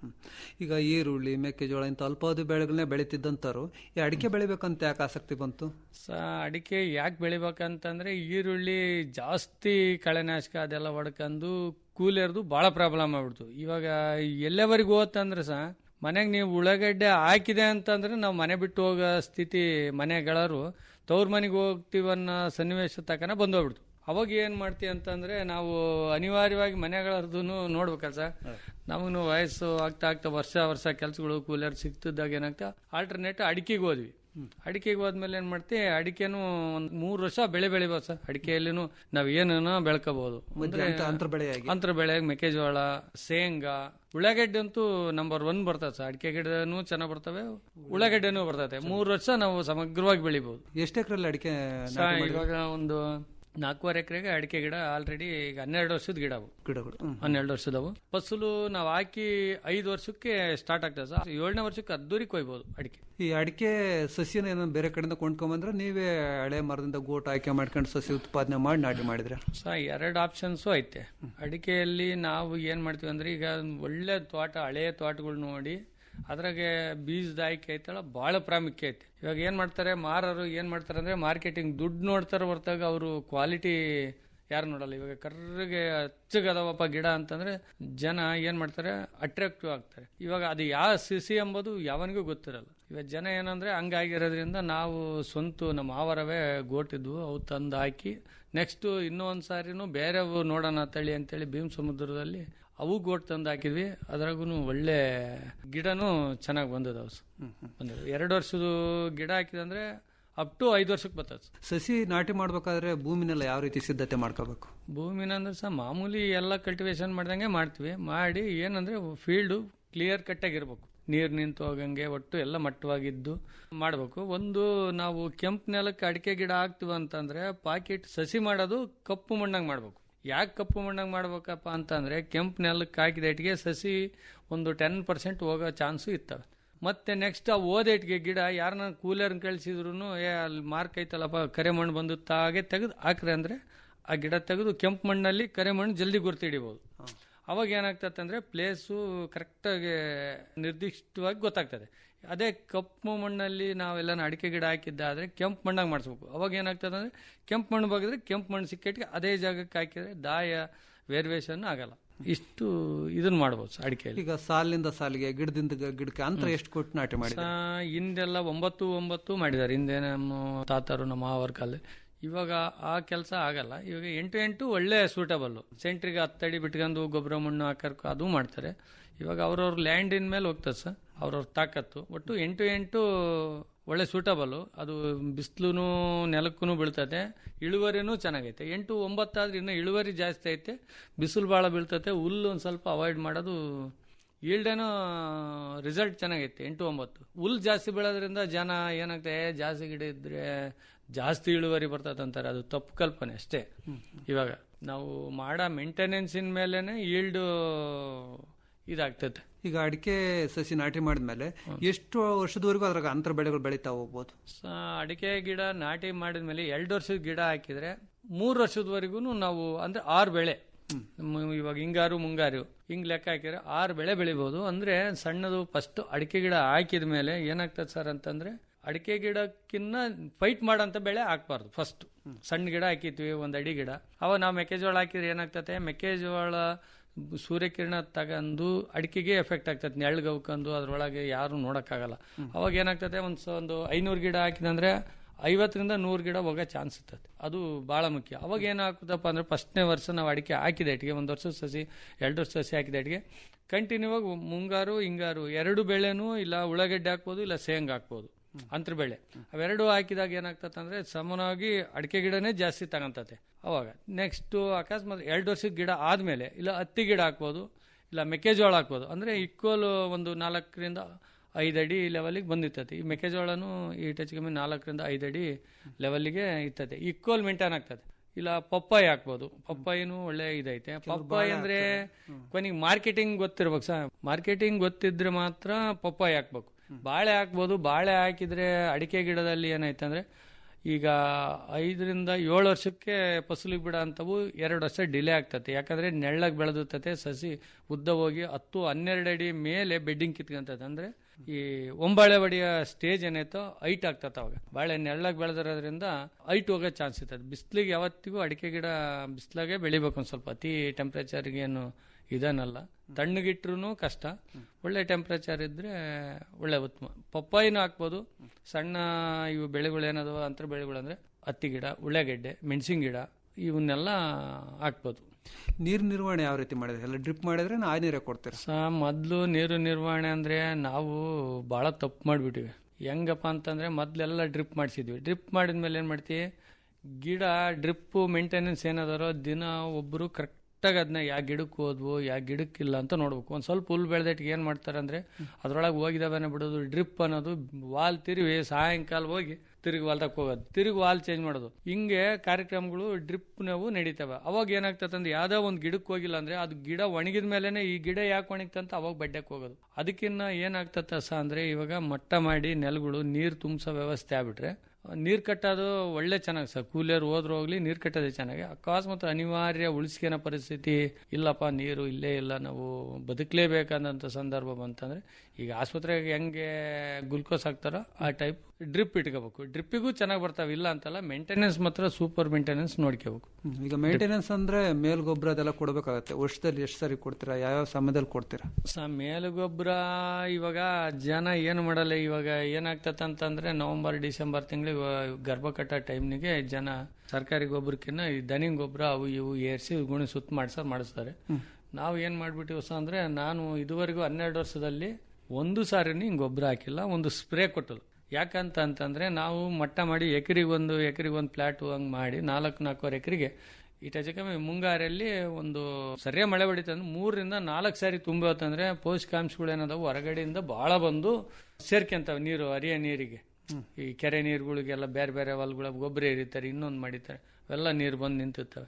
ಈಗ ಈರುಳ್ಳಿ ಮೆಕ್ಕೆಜೋಳ ಇಂಥ ಅಲ್ಪಾವಧಿ ಬೆಳೆಗಳನ್ನೇ ಬೆಳೀತಿದ್ದಂತಾರು ಈ ಅಡಿಕೆ ಬೆಳಿಬೇಕಂತ ಯಾಕೆ ಆಸಕ್ತಿ ಬಂತು ಸ ಅಡಿಕೆ ಯಾಕೆ ಬೆಳಿಬೇಕಂತಂದ್ರೆ ಈರುಳ್ಳಿ ಜಾಸ್ತಿ ಕಳೆನಾಶಕ ಅದೆಲ್ಲ ಹೊಡ್ಕೊಂಡು ಕೂಲಿಯರ್ದು ಭಾಳ ಪ್ರಾಬ್ಲಮ್ ಆಗ್ಬಿಡ್ತು ಇವಾಗ ಎಲ್ಲೆವರೆಗೂ ಹೋತಂದ್ರೆ ಸಹ ಮನೆಗೆ ನೀವು ಉಳ್ಳಾಗಡ್ಡೆ ಹಾಕಿದೆ ಅಂತಂದ್ರೆ ನಾವು ಮನೆ ಬಿಟ್ಟು ಹೋಗೋ ಸ್ಥಿತಿ ಮನೆಗಳರು ತವ್ರ ಮನೆಗೆ ಹೋಗ್ತೀವನ್ನೋ ಸನ್ನಿವೇಶ ತಕನ ಬಂದೋಗ್ಬಿಡ್ತು ಅವಾಗ ಏನ್ ಮಾಡ್ತೀವಿ ಅಂತಂದ್ರೆ ನಾವು ಅನಿವಾರ್ಯವಾಗಿ ಮನೆಗಳದ್ದು ನೋಡ್ಬೇಕಲ್ಲ ಸರ್ ನಮಗೂ ವಯಸ್ಸು ಆಗ್ತಾ ಆಗ್ತಾ ವರ್ಷ ವರ್ಷ ಕೆಲಸಗಳು ಕೂಲರ್ ಸಿಗ್ತಿದ್ದಾಗ ಏನಾಗ್ತಾ ಆಲ್ಟರ್ನೇಟ್ ಅಡಿಕೆಗೆ ಹೋದ್ವಿ ಅಡಿಕೆಗೆ ಹೋದ್ಮೇಲೆ ಏನ್ ಮಾಡ್ತೀವಿ ಅಡಿಕೆನು ಒಂದ್ ಮೂರ್ ವರ್ಷ ಬೆಳೆ ಬೆಳಿಬೋದು ಸರ್ ಅಡಿಕೆಯಲ್ಲಿನೂ ನಾವ್ ಏನನ್ನ ಬೆಳ್ಕೋಬಹುದು ಮಧ್ಯ ಅಂತ- ಅಂತರ ಬೆಳೆಯಾಗಿ. ಅಂತರ ಬೆಳೆ ಮೆಕ್ಕೆಜೋಳ ಶೇಂಗಾ ಉಳ್ಳಾಗಡ್ಡೆ ಅಂತೂ ನಂಬರ್ ಒನ್ ಬರ್ತದೆ ಸರ್ ಅಡಿಕೆ ಗಿಡನೂ ಚೆನ್ನಾಗ್ ಬರ್ತವೆ ಉಳ್ಳಾಗಡ್ಡೆನೂ ಬರ್ತದೆ ಮೂರ್ ವರ್ಷ ನಾವು ಸಮಗ್ರವಾಗಿ ಬೆಳಿಬಹುದು ಎಷ್ಟು ಎಕರೆಲ್ಲಿ ಅಡಿಕೆ ಸರ್, ನಾಟಿ ಮಾಡಿದ್ರಿ? ಇವಾಗ ಒಂದು ನಾಲ್ಕೂವರೆ ಎಕರೆಗೆ ಅಡಿಕೆ ಗಿಡ ಆಲ್ರೆಡಿ ಈಗ ಹನ್ನೆರಡು ವರ್ಷದ ಗಿಡ ಅವು ಗಿಡಗಳು ಹ್ಮ್. ಹನ್ನೆರಡು ವರ್ಷದವು ಫಸಲು ನಾವು ಹಾಕಿ ಐದು ವರ್ಷಕ್ಕೆ ಸ್ಟಾರ್ಟ್ ಆಗ್ತದೆ ಸರ್ ಏಳನೇ ವರ್ಷಕ್ಕೆ ಅದ್ದೂರಿ ಕೊಯ್ಬೋದು ಅಡಿಕೆ ಈ ಅಡಿಕೆ ಸಸಿನ ಏನೋ ಬೇರೆ ಕಡೆಯಿಂದ ಕೊಂಡ್ಕೊಂಬಂದ್ರೆ ನೀವೇ ಹಳೆ ಮರದಿಂದ ಗೋಟ್ ಆಯ್ಕೆ ಮಾಡ್ಕೊಂಡು ಸಸಿ ಉತ್ಪಾದನೆ ಮಾಡಿ ನಾಟಿ ಮಾಡಿದ್ರೆ ಸರ್ ಎರಡು ಆಪ್ಷನ್ಸು ಐತೆ ಅಡಿಕೆಯಲ್ಲಿ ನಾವು ಏನ್ ಮಾಡ್ತೀವಿ ಅಂದ್ರೆ ಈಗ ಒಳ್ಳೆ ತೋಟ ಹಳೆಯ ತೋಟಗಳು ನೋಡಿ ಅದ್ರಾಗೆ ಬೀಜದ ಆಯ್ಕೆ ಐತಲ್ಲ ಬಹಳ ಪ್ರಾಮುಖ್ಯ ಐತೆ ಇವಾಗ ಏನ್ ಮಾಡ್ತಾರೆ ಮಾರರು ಏನ್ ಮಾಡ್ತಾರೆ ಅಂದ್ರೆ ಮಾರ್ಕೆಟಿಂಗ್ ದುಡ್ಡು ನೋಡ್ತಾರೆ ಹೊರತಾಗ ಅವರು ಕ್ವಾಲಿಟಿ ಯಾರು ನೋಡಲ್ಲ ಇವಾಗ ಕರ್ರಗೆ ಹಚ್ಚಗದವಪ್ಪ ಗಿಡ ಅಂತಂದ್ರೆ ಜನ ಏನ್ ಮಾಡ್ತಾರೆ ಅಟ್ರಾಕ್ಟಿವ್ ಆಗ್ತಾರೆ ಇವಾಗ ಅದು ಯಾವ ಸಿಸಿ ಎಂಬುದು ಯಾವನಿಗೂ ಗೊತ್ತಿರಲ್ಲ ಇವಾಗ ಜನ ಏನಂದ್ರೆ ಹಂಗಾಗಿರೋದ್ರಿಂದ ನಾವು ಸ್ವಂತ ನಮ್ಮ ಆವರವೇ ಗೋಟಿದ್ವು ಅವು ತಂದು ಹಾಕಿ ನೆಕ್ಸ್ಟ್ ಇನ್ನೂ ಒಂದ್ ಸಾರಿನೂ ಬೇರೆವು ನೋಡೋಣ ತಳಿ ಅಂತೇಳಿ ಭೀಮ್ ಸಮುದ್ರದಲ್ಲಿ ಅವು ಗೋಟ್ ತಂದು ಹಾಕಿದ್ವಿ ಅದ್ರಾಗೂ ಒಳ್ಳೆ ಗಿಡನೂ ಚೆನ್ನಾಗಿ ಬಂದದ ಎರಡು ವರ್ಷದ ಗಿಡ ಹಾಕಿದಂದ್ರೆ ಅಪ್ ಟು ಐದು ವರ್ಷಕ್ಕೆ ಬರ್ತದೆ ಸಸಿ ನಾಟಿ ಮಾಡ್ಬೇಕಾದ್ರೆ ಭೂಮಿನೆಲ್ಲ ಯಾವ ರೀತಿ ಸಿದ್ಧತೆ ಮಾಡ್ಕೋಬೇಕು ಭೂಮಿನ ಅಂದ್ರೆ ಸಹ ಮಾಮೂಲಿ ಎಲ್ಲ ಕಲ್ಟಿವೇಶನ್ ಮಾಡ್ದಂಗೆ ಮಾಡ್ತೀವಿ ಮಾಡಿ ಏನಂದ್ರೆ ಫೀಲ್ಡು ಕ್ಲಿಯರ್ ಕಟ್ಟಾಗಿರ್ಬೇಕು ನೀರು ನಿಂತು ಹೋಗಂಗೆ ಒಟ್ಟು ಎಲ್ಲ ಮಟ್ಟವಾಗಿದ್ದು ಮಾಡಬೇಕು ಒಂದು ನಾವು ಕೆಂಪು ನೆಲಕ್ಕೆ ಅಡಿಕೆ ಗಿಡ ಹಾಕ್ತಿವಿ ಅಂತಂದ್ರೆ ಪಾಕೆಟ್ ಸಸಿ ಮಾಡೋದು ಕಪ್ಪು ಮಣ್ಣಾಗ ಮಾಡಬೇಕು ಯಾಕೆ ಕಪ್ಪು ಮಣ್ಣಾಗ ಮಾಡ್ಬೇಕಪ್ಪ ಅಂತಂದ್ರೆ ಕೆಂಪು ನೆಲಕ್ಕೆ ಹಾಕಿದ ಇಟ್ಟಿಗೆ ಸಸಿ ಒಂದು ಟೆನ್ ಪರ್ಸೆಂಟ್ ಹೋಗೋ ಚಾನ್ಸು ಇರ್ತವೆ ಮತ್ತೆ ನೆಕ್ಸ್ಟ್ ಆ ಓದೇಟ್ಗೆ ಗಿಡ ಯಾರನ್ನ ಕೂಲರ್ ಕಳಿಸಿದ್ರು ಏ ಅಲ್ಲಿ ಮಾರ್ಕ್ ಐತಲ್ಲಪ್ಪ ಕರೆ ಮಣ್ಣು ಬಂದು ತಾಗೆ ತೆಗೆದು ಹಾಕ್ರೆ ಅಂದ್ರೆ ಆ ಗಿಡ ತೆಗೆದು ಕೆಂಪು ಮಣ್ಣಲ್ಲಿ ಕರೆ ಮಣ್ಣು ಜಲ್ದಿ ಗುರ್ತಿಡಿಬೋದು ಅವಾಗ ಏನಾಗ್ತದೆ ಅಂದ್ರೆ ಪ್ಲೇಸು ಕರೆಕ್ಟಾಗಿ ನಿರ್ದಿಷ್ಟವಾಗಿ ಗೊತ್ತಾಗ್ತದೆ ಅದೇ ಕಪ್ಪು ಮಣ್ಣಲ್ಲಿ ನಾವೆಲ್ಲ ಅಡಿಕೆ ಗಿಡ ಹಾಕಿದ್ದಾದ್ರೆ ಕೆಂಪು ಮಣ್ಣಾಗಿ ಮಾಡಿಸ್ಬೇಕು ಅವಾಗ ಏನಾಗ್ತದೆ ಅಂದ್ರೆ ಕೆಂಪು ಮಣ್ಣು ಬಗೆದ್ರೆ ಕೆಂಪು ಮಣ್ಣು ಸಿಕ್ಕಿಟ್ಟಿಗೆ ಅದೇ ಜಾಗಕ್ಕೆ ಹಾಕಿದ್ರೆ ದಾಯ ವೇರಿಯೇಷನ್ ಆಗಲ್ಲ ಇಷ್ಟು ಇದನ್ನ ಮಾಡ್ಬೋದು ಸರ್ ಅಡಿಕೆಯಲ್ಲಿ ಈಗ ಸಾಲಿನಿಂದ ಸಾಲಿಗೆ ಗಿಡದಿಂದ ಗ- ಗಿಡಕ್ಕೆ ಅಂತರ ಎಷ್ಟು ಕೊಟ್ಟು ನಾಟಿ ಮಾಡಿ ಸಾ ಹಿಂದೆಲ್ಲ ಒಂಬತ್ತು ಒಂಬತ್ತು ಮಾಡಿದ್ದಾರೆ ಹಿಂದೆ ನಮ್ಮ ತಾತರು ನಮ್ಮ ಮಾವರ ಕಾಲ ಇವಾಗ ಆ ಕೆಲಸ ಆಗಲ್ಲ ಇವಾಗ ಎಂಟು ಎಂಟು ಒಳ್ಳೆ ಸೂಟಬಲ್ ಸೆಂಟ್ರಿಗೆ ಹತ್ತಡಿ ಬಿಟ್ಕೊಂಡು ಗೊಬ್ಬರ ಮಣ್ಣು ಹಾಕರ್ಕು ಅದು ಮಾಡ್ತಾರೆ ಇವಾಗ ಅವ್ರವ್ರ ಲ್ಯಾಂಡಿನ ಮೇಲೆ ಹೋಗ್ತದೆ ಸರ್ ಅವ್ರವ್ರ ತಾಕತ್ತು ಒಟ್ಟು ಎಂಟು ಎಂಟು ಒಳ್ಳೆ ಸೂಟಬಲ್ ಅದು ಬಿಸಿಲು ನೆಲಕ್ಕೂ ಬೀಳ್ತದೆ ಇಳುವರಿನೂ ಚೆನ್ನಾಗೈತೆ ಎಂಟು ಒಂಬತ್ತಾದ್ರೆ ಇನ್ನೂ ಇಳುವರಿ ಜಾಸ್ತಿ ಐತೆ ಬಿಸಿಲು ಭಾಳ ಬೀಳ್ತತೆ ಹುಲ್ಲು ಒಂದು ಸ್ವಲ್ಪ ಅವಾಯ್ಡ್ ಮಾಡೋದು ಈಲ್ಡೇನೋ ರಿಸಲ್ಟ್ ಚೆನ್ನಾಗೈತೆ ಎಂಟು ಒಂಬತ್ತು ಹುಲ್ ಜಾಸ್ತಿ ಬೆಳೆಯೋದ್ರಿಂದ ಜನ ಏನಾಗ್ತದೆ "ಏ, ಜಾಸ್ತಿ ಗಿಡ ಇದ್ರೆ ಜಾಸ್ತಿ ಇಳುವರಿ ಬರ್ತದೆ ಅಂತಾರೆ ಅದು ತಪ್ಪು ಕಲ್ಪನೆ ಅಷ್ಟೇ ಇವಾಗ ನಾವು ಮಾಡೋ ಮೇಂಟೆನೆನ್ಸಿನ ಮೇಲೆನೆ ಈಲ್ಡ್ ಇದಾಗ್ತದೆ ಈಗ ಅಡಿಕೆ ಸಸಿ ನಾಟಿ ಮಾಡಿದ್ಮೇಲೆ ಎಷ್ಟು ವರ್ಷದವರೆಗೂ ಅದ್ರಾಗ ಅಂತರ ಬೆಳೆಗಳು ಬೆಳೀತಾ ಹೋಗ್ಬೋದು ಸ- ಅಡಿಕೆ ಗಿಡ ನಾಟಿ ಮಾಡಿದ್ಮೇಲೆ ಎರಡು ವರ್ಷದ ಗಿಡ ಹಾಕಿದ್ರೆ ಮೂರು ವರ್ಷದವರೆಗೂ ನಾವು ಅಂದ್ರೆ ಆರು ಬೆಳೆ ಮ್- ಇವಾಗ ಹಿಂಗಾರು ಮುಂಗಾರು ಹಿಂಗ್ ಲೆಕ್ಕ ಹಾಕಿದ್ರೆ ಆರು ಬೆಳೆ ಬೆಳಿಬಹುದು ಅಂದ್ರೆ ಸಣ್ಣದು ಫಸ್ಟ್ ಅಡಿಕೆ ಗಿಡ ಹಾಕಿದ ಮೇಲೆ ಏನಾಗ್ತದೆ ಸರ್ ಅಂತಂದ್ರೆ ಅಡಿಕೆ ಗಿಡಕ್ಕಿನ್ನ ಫೈಟ್ ಮಾಡೋಂಥ ಬೆಳೆ ಹಾಕ್ಬಾರ್ದು ಫಸ್ಟ್ ಸಣ್ಣ ಗಿಡ ಹಾಕಿದ್ವಿ ಒಂದ್ ಅಡಿ ಗಿಡ ಅವಾಗ ನಾವು ಮೆಕ್ಕೆಜೋಳ ಹಾಕಿದ್ರೆ ಏನಾಗ್ತದೆ ಮೆಕ್ಕೆಜೋಳ ಸೂರ್ಯಕಿರಣ ತಗೊಂಡು ಅಡಿಕೆಗೆ ಎಫೆಕ್ಟ್ ಆಗ್ತದೆ ನೆಳ್ಗೆ ಅವ್ಕೊಂಡು ಅದ್ರೊಳಗೆ ಯಾರು ನೋಡಕ್ಕಾಗಲ್ಲ ಅವಾಗ ಏನಾಗ್ತದೆ ಒಂದು ಸ- ಒಂದು ಐನೂರು ಗಿಡ ಹಾಕಿದಂದ್ರೆ ಐವತ್ತರಿಂದ ನೂರು ಗಿಡ ಹೋಗೋ ಚಾನ್ಸ್ ಇರ್ತದೆ ಅದು ಬಹಳ ಮುಖ್ಯ ಅವಾಗ ಏನಾಗ್ತದಪ್ಪ ಅಂದ್ರೆ ಫಸ್ಟ್ನೇ ವರ್ಷ ನಾವು ಅಡಿಕೆ ಹಾಕಿದ ಅಟ್ಟಿಗೆ ಒಂದು ವರ್ಷದ ಸಸಿ ಎರಡು ವರ್ಷ ಸಸಿ ಹಾಕಿದ ಅಟ್ಟಿಗೆ ಕಂಟಿನ್ಯೂ ಆಗಿ ಮುಂಗಾರು ಹಿಂಗಾರು ಎರಡು ಬೆಳೆನೂ ಇಲ್ಲ ಉಳ್ಳಾಗಡ್ಡೆ ಹಾಕ್ಬೋದು ಇಲ್ಲ ಶೇಂಗಾ ಹಾಕ್ಬೋದು ಅಂತರ ಬೆಳೆ ಅವೆರಡು ಹಾಕಿದಾಗ ಏನಾಗ್ತದೆ ಅಂದ್ರೆ ಸಮನಾಗಿ ಅಡಿಕೆ ಗಿಡನೇ ಜಾಸ್ತಿ ತಗೊಂತತೆ ಅವಾಗ ನೆಕ್ಸ್ಟ್ ಅಕಸ್ಮಾತ್ ಎರಡು ವರ್ಷದ ಗಿಡ ಆದ್ಮೇಲೆ ಇಲ್ಲ ಹತ್ತಿ ಗಿಡ ಹಾಕ್ಬೋದು ಇಲ್ಲ ಮೆಕ್ಕೆಜೋಳ ಹಾಕ್ಬೋದು ಅಂದ್ರೆ ಈಕ್ವಲ್ ಒಂದು ನಾಲ್ಕರಿಂದ ಐದು ಅಡಿ ಲೆವೆಲಿಗೆ ಬಂದಿರ್ತದೆ ಈ ಮೆಕ್ಕೆಜೋಳನು ಈ ಟಚ್ ಕಮ್ಮಿ ನಾಲ್ಕರಿಂದ ಐದು ಅಡಿ ಲೆವೆಲ್ಗೆ ಇರ್ತದೆ ಈಕ್ವಲ್ ಮೇಂಟೈನ್ ಆಗ್ತದೆ ಇಲ್ಲ ಪಪ್ಪಾಯಿ ಹಾಕ್ಬೋದು ಪಪ್ಪಾಯಿನೂ ಒಳ್ಳೆ ಇದೈತೆ ಪಪ್ಪಾಯಿ ಅಂದ್ರೆ ಕೊನೆಗೆ ಮಾರ್ಕೆಟಿಂಗ್ ಗೊತ್ತಿರ್ಬೇಕು ಸರ್ ಮಾರ್ಕೆಟಿಂಗ್ ಗೊತ್ತಿದ್ರೆ ಮಾತ್ರ ಪಪ್ಪಾಯಿ ಹಾಕ್ಬೇಕು ಬಾಳೆ ಹಾಕ್ಬೋದು ಬಾಳೆ ಹಾಕಿದ್ರೆ ಅಡಿಕೆ ಗಿಡದಲ್ಲಿ ಏನಾಯ್ತು ಅಂದ್ರೆ ಈಗ ಐದರಿಂದ ಏಳು ವರ್ಷಕ್ಕೆ ಫಸಲಿಗೆ ಬಿಡ ಅಂತವು ಎರಡು ವರ್ಷ ಡಿಲೇ ಆಗ್ತತೆ ಯಾಕಂದ್ರೆ ನೆಳ್ಳಗೆ ಬೆಳೆದಿರ್ತತೆ ಸಸಿ ಉದ್ದ ಹೋಗಿ ಹತ್ತು ಹನ್ನೆರಡು ಅಡಿ ಮೇಲೆ ಬೆಡ್ಡಿಂಗ್ ಕಿತ್ಕೊಂತದೆ ಅಂದ್ರೆ ಈ ಒಂಬಾಳೆ ಬಡಿಯ ಸ್ಟೇಜ್ ಏನೈತೋ ಹೈಟ್ ಆಗ್ತದೆ ಅವಾಗ ಬಾಳೆ ನೆಳ್ಳಗೆ ಬೆಳೆದಿರೋದ್ರಿಂದ ಹೈಟ್ ಹೋಗೋ ಚಾನ್ಸ್ ಇರ್ತದೆ ಬಿಸಿಲಿಗೆ ಯಾವತ್ತಿಗೂ ಅಡಿಕೆ ಗಿಡ ಬಿಸಿಲಾಗೆ ಬೆಳಿಬೇಕು ಒಂದು ಸ್ವಲ್ಪ ಅತಿ ಟೆಂಪ್ರೇಚರ್ಗೆ ಏನು ಇದನ್ನಲ್ಲ ತಣ್ಣಗಿಟ್ರು ಕಷ್ಟ ಒಳ್ಳೆ ಟೆಂಪ್ರೇಚರ್ ಇದ್ರೆ ಒಳ್ಳೆ ಉತ್ತಮ ಪಪ್ಪಾಯಿನೂ ಹಾಕ್ಬೋದು ಸಣ್ಣ ಇವು ಬೆಳೆಗಳು ಏನದವ ಅಂತರ ಬೆಳೆಗಳು ಅಂದ್ರೆ ಹತ್ತಿ ಗಿಡ ಉಳ್ಳಾಗೆಡ್ಡೆ ಮೆಣಸಿನ ಗಿಡ ಇವನ್ನೆಲ್ಲ ಹಾಕ್ಬೋದು ನೀರು ನಿರ್ವಹಣೆ ಯಾವ ರೀತಿ ಮಾಡಿದ್ರೆ ಎಲ್ಲ ಡ್ರಿಪ್ ಮಾಡಿದ್ರೆ ಆ ನೀರೇ ಕೊಡ್ತೀರಾ ಸ ಮೊದಲು ನೀರು ನಿರ್ವಹಣೆ ಅಂದ್ರೆ ನಾವು ಭಾಳ ತಪ್ಪು ಮಾಡಿಬಿಟ್ಟಿವಿ ಹೆಂಗಪ್ಪ ಅಂತಂದ್ರೆ ಮೊದಲೆಲ್ಲ ಡ್ರಿಪ್ ಮಾಡಿಸಿದ್ವಿ ಡ್ರಿಪ್ ಮಾಡಿದ್ಮೇಲೆ ಏನು ಮಾಡ್ತೀವಿ ಗಿಡ ಡ್ರಿಪ್ಪು ಮೇಂಟೆನೆನ್ಸ್ ಏನಾದಾರೋ ದಿನ ಒಬ್ಬರು ಕರೆಕ್ಟಾಗಿ ಅದನ್ನ ಯಾವ ಗಿಡಕ್ಕೆ ಹೋದ್ವು ಯಾವ ಗಿಡಕ್ಕಿಲ್ಲ ಅಂತ ನೋಡ್ಬೇಕು ಒಂದು ಸ್ವಲ್ಪ ಹುಲ್ ಬೆಳೆದಟ್ಟಿಗೆ ಏನು ಮಾಡ್ತಾರೆ ಅಂದ್ರೆ ಅದ್ರೊಳಗೆ ಹೋಗಿದಾವೇನೆ ಬಿಡೋದು ಡ್ರಿಪ್ ಅನ್ನೋದು ವಾಲ್ ತಿರುವಿ ಸಾಯಂಕಾಲ ಹೋಗಿ ತಿರುಗಿ ವಾಲ್ದಾಗ ಹೋಗೋದು ತಿರುಗಿ ವಾಲ್ ಚೇಂಜ್ ಮಾಡೋದು ಹಿಂಗೆ ಕಾರ್ಯಕ್ರಮಗಳು ಡ್ರಿಪ್ ನಾವು ನಡೀತವೆ ಅವಾಗ ಏನಾಗ್ತದೆ ಅಂದ್ರೆ ಯಾವ್ದೋ ಒಂದು ಗಿಡಕ್ಕೆ ಹೋಗಿಲ್ಲ ಅಂದ್ರೆ ಅದು ಗಿಡ ಒಣಗಿದ ಮೇಲೆನೆ ಈ ಗಿಡ ಯಾಕೆ ಒಣಗ್ತಂತ ಅವಾಗ ಬಡ್ಡಕ್ಕೆ ಹೋಗೋದು ಅದಕ್ಕಿನ್ನ ಏನಾಗ್ತದೆ ಸ ಅಂದ್ರೆ ಇವಾಗ ಮಟ್ಟ ಮಾಡಿ ನೆಲಗಳು ನೀರು ತುಂಬಿಸೋ ವ್ಯವಸ್ಥೆ ಆಗ್ಬಿಟ್ರೆ ನೀರು ಕಟ್ಟೋದು ಒಳ್ಳೆ ಚೆನ್ನಾಗಿ ಸರ್ ಕೂಲಿಯರ್ ಹೋದ್ರು ಹೋಗ್ಲಿ ನೀರು ಕಟ್ಟೋದೇ ಚೆನ್ನಾಗಿ ಅಕಸ್ಮಾತ್ ಅನಿವಾರ್ಯ ಉಳಿಸ್ಕೊಳೋ ಪರಿಸ್ಥಿತಿ ಇಲ್ಲಪ್ಪ ನೀರು ಇಲ್ಲೇ ಇಲ್ಲ ನಾವು ಬದುಕಲೇಬೇಕಾದಂಥ ಸಂದರ್ಭ ಬಂತಂದ್ರೆ ಈಗ ಆಸ್ಪತ್ರೆಗೆ ಹೆಂಗೆ ಗ್ಲುಕೋಸ್ ಹಾಕ್ತಾರೋ ಆ ಟೈಪ್ ಡ್ರಿಪ್ ಇಟ್ಕೋಬೇಕು ಡ್ರಿಪ್ಪಿಗೂ ಚೆನ್ನಾಗಿ ಬರ್ತಾವೆ ಇಲ್ಲ ಅಂತಲ್ಲ ಮೇಂಟೆನೆನ್ಸ್ ಮಾತ್ರ ಸೂಪರ್ ಮೇಂಟೆನೆನ್ಸ್ ನೋಡ್ಕೋಬೇಕು ಹ್ಮ್. ಈಗ ಮೇಂಟೆನೆನ್ಸ್ ಅಂದ್ರೆ ಮೇಲ್ ಗೊಬ್ಬರ ಅದೆಲ್ಲ ಕೊಡ್ಬೇಕಾಗತ್ತೆ ವರ್ಷದಲ್ಲಿ ಎಷ್ಟು ಸರಿ ಕೊಡ್ತೀರಾ ಯಾವ್ಯಾವ ಸಮಯದಲ್ಲಿ ಕೊಡ್ತೀರಾ ಸ ಮೇಲುಗೊಬ್ಬರ ಇವಾಗ ಜನ ಏನು ಮಾಡಲ್ಲ ಇವಾಗ ಏನಾಗ್ತದೆ ಅಂತಂದ್ರೆ ನವೆಂಬರ್ ಡಿಸೆಂಬರ್ ತಿಂಗಳಿಗೆ ಗರ್ಭ ಕಟ್ಟೋ ಟೈಮ್ನಿಗೆ ಜನ ಸರ್ಕಾರಿ ಗೊಬ್ಬರಕ್ಕಿಂತ ಈ ದನಿನ ಗೊಬ್ಬರ ಅವು ಇವು ಏರ್ಸಿ ಗುಣಿ ಸುತ್ತ ಮಾಡ್ಸೋದು ಮಾಡಿಸ್ತಾರೆ ನಾವು ಏನು ಮಾಡ್ಬಿಟ್ಟಿವಿ ಹೊಸ ಅಂದ್ರೆ ನಾನು ಇದುವರೆಗೂ ಹನ್ನೆರಡು ವರ್ಷದಲ್ಲಿ ಒಂದು ಸಾರಿನೂ ಹಿಂಗೆ ಗೊಬ್ಬರ ಹಾಕಿಲ್ಲ ಒಂದು ಸ್ಪ್ರೇ ಕೊಟ್ಟಲು ಯಾಕಂತ ಅಂತಂದ್ರೆ ನಾವು ಮಟ್ಟ ಮಾಡಿ ಎಕರಿಗೆ ಒಂದು ಎಕರಿಗೆ ಒಂದು ಪ್ಲಾಟ್ ಹಂಗೆ ಮಾಡಿ ನಾಲ್ಕು ನಾಲ್ಕೂವರೆ ಎಕರೆಗೆ ಇಟ ಕಮ್ಮಿ ಮುಂಗಾರಲ್ಲಿ ಒಂದು ಸರಿಯಾಗಿ ಮಳೆ ಹೊಡಿತಂದ್ರೆ ಮೂರರಿಂದ ನಾಲ್ಕು ಸಾರಿ ತುಂಬೋತಂದ್ರೆ ಪೋಷಕಾಂಶಗಳು ಏನದಾವು ಹೊರಗಡೆಯಿಂದ ಬಹಳ ಬಂದು ಸೇರ್ಕೊಂತಾವೆ ನೀರು ಹರಿಯ ನೀರಿಗೆ ಈ ಕೆರೆ ನೀರುಗಳಿಗೆಲ್ಲ ಬೇರೆ ಬೇರೆ ಹೊಲ್ಗಳ ಗೊಬ್ಬರ ಇರಿತಾರೆ ಇನ್ನೊಂದು ಮಾಡಿರ್ತಾರೆ ಅವೆಲ್ಲ ನೀರು ಬಂದು ನಿಂತಿರ್ತವೆ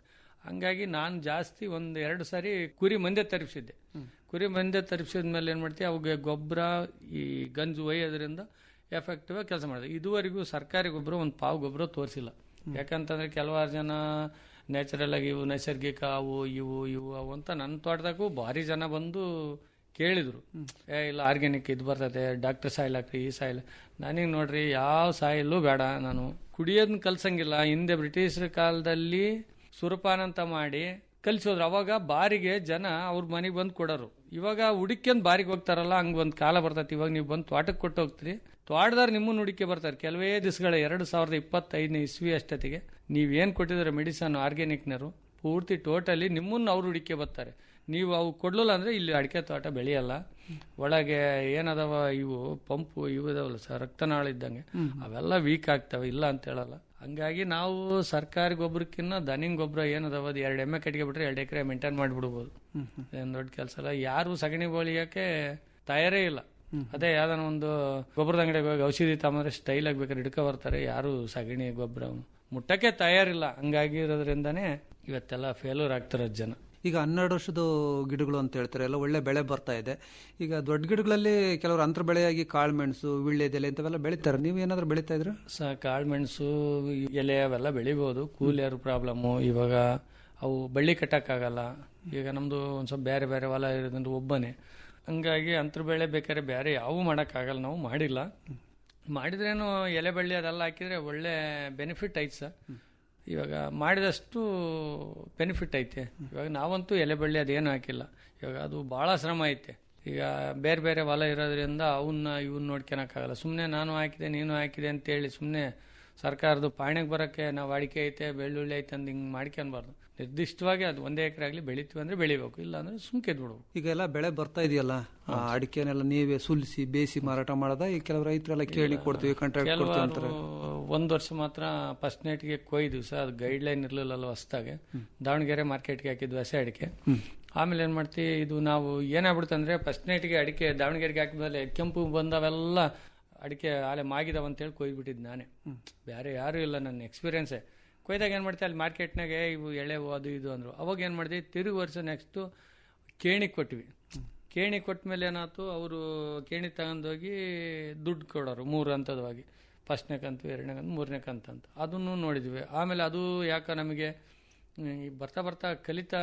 ಹಂಗಾಗಿ ನಾನು ಜಾಸ್ತಿ ಒಂದು ಎರಡು ಸಾರಿ ಕುರಿ ಮಂದೆ ತರಿಸಿದ್ದೆ ಕುರಿ ಮಂದೆ ತರಿಸಿದ ಮೇಲೆ ಏನು ಮಾಡ್ತೀವಿ ಅವಾಗ ಗೊಬ್ಬರ ಈ ಗಂಜು ಒಯ್ಯೋದ್ರಿಂದ ಎಫೆಕ್ಟಿವ್ ಆಗಿ ಕೆಲಸ ಮಾಡಿದೆ ಇದುವರೆಗೂ ಸರ್ಕಾರಿ ಗೊಬ್ಬರ ಒಂದು ಪಾವು ಗೊಬ್ಬರ ತೋರಿಸಿಲ್ಲ ಯಾಕಂತಂದ್ರೆ ಕೆಲವಾರು ಜನ ನ್ಯಾಚುರಲ್ ಆಗಿ ಇವು ನೈಸರ್ಗಿಕ ಅವು ಇವು ಇವು ಅವು ಅಂತ ನನ್ನ ತೋಟದಾಗೂ ಭಾರಿ ಜನ ಬಂದು ಕೇಳಿದ್ರು ಏ ಇಲ್ಲ ಆರ್ಗ್ಯಾನಿಕ್ ಇದು ಬರ್ತದೆ ಡಾಕ್ಟರ್ ಸಾಯಿಲ್ ಹಾಕ್ರಿ ಈ ಸಾಯಿಲ್ ನನಗೆ ನೋಡ್ರಿ ಯಾವ ಸಾಯಿಲು ಬೇಡ ನಾನು ಕುಡಿಯೋದನ್ನ ಕಲ್ಸಂಗಿಲ್ಲ ಹಿಂದೆ ಬ್ರಿಟಿಷರ ಕಾಲದಲ್ಲಿ ಸುರಪಾನ ಅಂತ ಮಾಡಿ ಕಲ್ಸೋದ್ರು ಅವಾಗ ಬಾರಿಗೆ ಜನ ಅವ್ರ ಮನೆಗೆ ಬಂದು ಕೊಡೋರು ಇವಾಗ ಹುಡುಕ್ಯಂದ್ ಬಾರಿಗೆ ಹೋಗ್ತಾರಲ್ಲ ಹಂಗ ಒಂದು ಕಾಲ ಬರ್ತೈತಿ ಇವಾಗ ನೀವು ಬಂದು ತೋಟಕ್ಕೆ ಕೊಟ್ಟು ಹೋಗ್ತೀರಿ ತೋಟದಾರ ನಿಮ್ಮನ್ನು ಹುಡುಕಿ ಬರ್ತಾರೆ ಕೆಲವೇ ದಿವಸಗಳ ಎರಡು ಸಾವಿರದ ಇಪ್ಪತ್ತೈದನೇ ಇಸ್ವಿ ಅಷ್ಟೊತ್ತಿಗೆ ನೀವೇನು ಕೊಟ್ಟಿದ್ರೆ ಮೆಡಿಸನ್ ಆರ್ಗ್ಯಾನಿಕ್ನರು ಪೂರ್ತಿ ಟೋಟಲಿ ನಿಮ್ಮನ್ನು ಅವ್ರು ಹುಡುಕಿ ಬರ್ತಾರೆ ನೀವು ಅವು ಕೊಡ್ಲಿಲ್ಲ ಅಂದ್ರೆ ಇಲ್ಲಿ ಅಡಿಕೆ ತೋಟ ಬೆಳೆಯಲ್ಲ ಒಳಗೆ ಏನದವ ಇವು ಪಂಪು ಇವು ಇದಾವಲ್ಲ ಸರ್ ರಕ್ತನಾಳ ಇದ್ದಂಗೆ ಅವೆಲ್ಲ ವೀಕ್ ಆಗ್ತವೆ ಇಲ್ಲ ಅಂತ ಹೇಳಲ್ಲ ಹಂಗಾಗಿ ನಾವು ಸರ್ಕಾರಿ ಗೊಬ್ಬರಕ್ಕಿಂತ ದನಿಂಗ್ ಗೊಬ್ಬರ ಏನದವ ಅದು ಎರಡು ಎಮ್ಮೆ ಕಟ್ಟಿಗೆ ಬಿಟ್ರೆ ಎರಡು ಎಕರೆ ಮೇಂಟೈನ್ ಮಾಡಿಬಿಡ್ಬೋದು ಏನು ದೊಡ್ಡ ಕೆಲಸ ಅಲ್ಲ ಯಾರು ಸಗಣಿ ಬಳಿಯಕ್ಕೆ ತಯಾರೇ ಇಲ್ಲ ಅದೇ ಯಾವ್ದಾನ ಒಂದು ಗೊಬ್ಬರದ ಅಂಗಡಿಗೆ ಹೋಗಿ ಔಷಧಿ ತಗೊಂಡ್ರೆ ಸ್ಟೈಲ್ ಆಗ್ಬೇಕಾದ್ರೆ ಹಿಡ್ಕೊ ಬರ್ತಾರೆ ಯಾರು ಸಗಣಿ ಗೊಬ್ಬರ ಮುಟ್ಟಕ್ಕೆ ತಯಾರಿಲ್ಲ ಹಂಗಾಗಿರೋದ್ರಿಂದನೇ ಇವತ್ತೆಲ್ಲ ಫೇಲ್ಯೂರ್ ಆಗ್ತಿರೋದು ಜನ ಈಗ ಹನ್ನೆರಡು ವರ್ಷದ ಗಿಡಗಳು ಅಂತ ಹೇಳ್ತಾರೆ ಎಲ್ಲ ಒಳ್ಳೆ ಬೆಳೆ ಬರ್ತಾ ಇದೆ ಈಗ ದೊಡ್ಡ ಗಿಡಗಳಲ್ಲಿ ಕೆಲವರು ಅಂತರ ಬೆಳೆಯಾಗಿ ಕಾಳುಮೆಣಸು ವಿಳ್ಳೆದೆಲೆ ಇಂಥವೆಲ್ಲ ಬೆಳಿತಾರೆ ನೀವು ಏನಾದ್ರು ಬೆಳಿತಾ ಇದ್ರ ಸ ಕಾಳುಮೆಣಸು ಎಲೆ ಅವೆಲ್ಲ ಬೆಳಿಬೋದು ಕೂಲಿಯರ್ ಪ್ರಾಬ್ಲಮ್ಮು ಇವಾಗ ಅವು ಬಳ್ಳಿ ಕಟ್ಟಕ್ಕಾಗಲ್ಲ ಈಗ ನಮ್ಮದು ಒಂದು ಸ್ವಲ್ಪ ಬೇರೆ ಬೇರೆ ಹೊಲ ಇರೋದ್ರಿಂದ ಒಬ್ಬನೇ ಹಂಗಾಗಿ ಅಂತರ ಬೆಳೆ ಬೇಕಾದ್ರೆ ಬೇರೆ ಯಾವೂ ಮಾಡೋಕ್ಕಾಗಲ್ಲ ನಾವು ಮಾಡಿಲ್ಲ ಮಾಡಿದ್ರೇನು ಎಲೆ ಬಳ್ಳಿ ಅದೆಲ್ಲ ಹಾಕಿದ್ರೆ ಒಳ್ಳೆ ಬೆನಿಫಿಟ್ ಐತೆ ಸರ್ ಇವಾಗ ಮಾಡಿದಷ್ಟು ಬೆನಿಫಿಟ್ ಐತೆ ಇವಾಗ ನಾವಂತೂ ಎಲೆ ಬಳ್ಳಿ ಅದೇನು ಹಾಕಿಲ್ಲ ಇವಾಗ ಅದು ಭಾಳ ಶ್ರಮ ಐತೆ ಈಗ ಬೇರೆ ಬೇರೆ ಹೊಲ ಇರೋದ್ರಿಂದ ಅವನ್ನ ಇವನ್ನ ನೋಡ್ಕೊಳಕ್ಕಾಗಲ್ಲ ಸುಮ್ಮನೆ ನಾನು ಹಾಕಿದೆ ನೀನು ಹಾಕಿದೆ ಅಂತೇಳಿ ಸುಮ್ಮನೆ ಸರ್ಕಾರದ ಪಾಣಿಗೆ ಬರೋಕ್ಕೆ ನಾವು ಅಡಿಕೆ ಐತೆ ಬೆಳ್ಳುಳ್ಳಿ ಐತೆ ಅಂತ ಹಿಂಗೆ ಮಾಡ್ಕೊಬಾರ್ದು ನಿರ್ದಿಷ್ಟವಾಗಿ ಅದು ಒಂದೇ ಎಕರೆ ಆಗಲಿ ಬೆಳಿತೀವಿ ಅಂದ್ರೆ ಬೆಳಿಬೇಕು ಇಲ್ಲ ಅಂದ್ರೆ ಸುಮ್ಕೆ ಬಿಡ್ಬೇಕು ಈಗ ಎಲ್ಲ ಬೆಳೆ ಬರ್ತಾ ಇದೆಯಲ್ಲ ಆ ಅಡಿಕೆನೆಲ್ಲ ನೀವೇ ಸುಲಿಸಿ ಬೇಯಿಸಿ ಮಾರಾಟ ಮಾಡೋದ ಈ ಕೆಲವು ರೈತರೆಲ್ಲ ಕೇಳಿ ಕೊಡ್ತೀವಿ ಕಾಂಟ್ರಾಕ್ಟ್ ಕೊಡ್ತೀವಿ ಅಂತಾರೆ ಕೆಲವರು ಒಂದು ವರ್ಷ ಮಾತ್ರ ಫಸ್ಟ್ ನೈಟ್ಗೆ ಕೊಯ್ದು ಸರ್ ಅದು ಗೈಡ್ ಲೈನ್ ಇರಲಿಲ್ಲಲ್ಲ ಹೊಸ್ದಾಗೆ ದಾವಣಗೆರೆ ಮಾರ್ಕೆಟ್ಗೆ ಹಾಕಿದ್ವಿ ಹಸೆ ಅಡಿಕೆ ಆಮೇಲೆ ಏನು ಮಾಡ್ತೀವಿ ಇದು ನಾವು ಏನಾಗ್ಬಿಡ್ತಂದ್ರೆ ಫಸ್ಟ್ ನೈಟ್ಗೆ ಅಡಿಕೆ ದಾವಣಗೆರೆಗೆ ಹಾಕಿದ್ಮೇಲೆ ಕೆಂಪು ಬಂದವೆಲ್ಲ ಅಡಿಕೆ ಆಲೆ ಮಾಗಿದಾವ ಅಂತೇಳಿ ಕೊಯ್ದ್ಬಿಟ್ಟಿದ್ದು ನಾನೇ ಬೇರೆ ಯಾರೂ ಇಲ್ಲ ನನ್ನ ಎಕ್ಸ್ಪೀರಿಯನ್ಸೇ ಕೊಯ್ದಾಗ ಏನು ಮಾಡ್ತೀವಿ ಅಲ್ಲಿ ಮಾರ್ಕೆಟ್ನಾಗೆ ಇವು ಎಳೆವು ಅದು ಇದು ಅಂದರು ಅವಾಗ ಏನು ಮಾಡ್ತೀವಿ ತಿರುಗಿ ವರ್ಷ ನೆಕ್ಸ್ಟು ಕೇಣಿ ಕೊಟ್ವಿ ಕೇಣಿ ಕೊಟ್ಟ ಮೇಲೆ ಏನಾಯ್ತು ಅವರು ಕೇಣಿ ತಗೊಂಡೋಗಿ ದುಡ್ಡು ಕೊಡೋರು ಮೂರು ಹಂತದವಾಗಿ ಫಸ್ಟ್ನೇ ಕಂತು ಎರಡನೇ ಕಂತು ಮೂರನೇ ಕಂತು ಅಂತ ಅದನ್ನು ನೋಡಿದ್ವಿ ಆಮೇಲೆ ಅದು ಯಾಕೆ ನಮಗೆ ಹ್ಮ್, ಈ ಬರ್ತಾ ಬರ್ತಾ ಕಲಿತಾ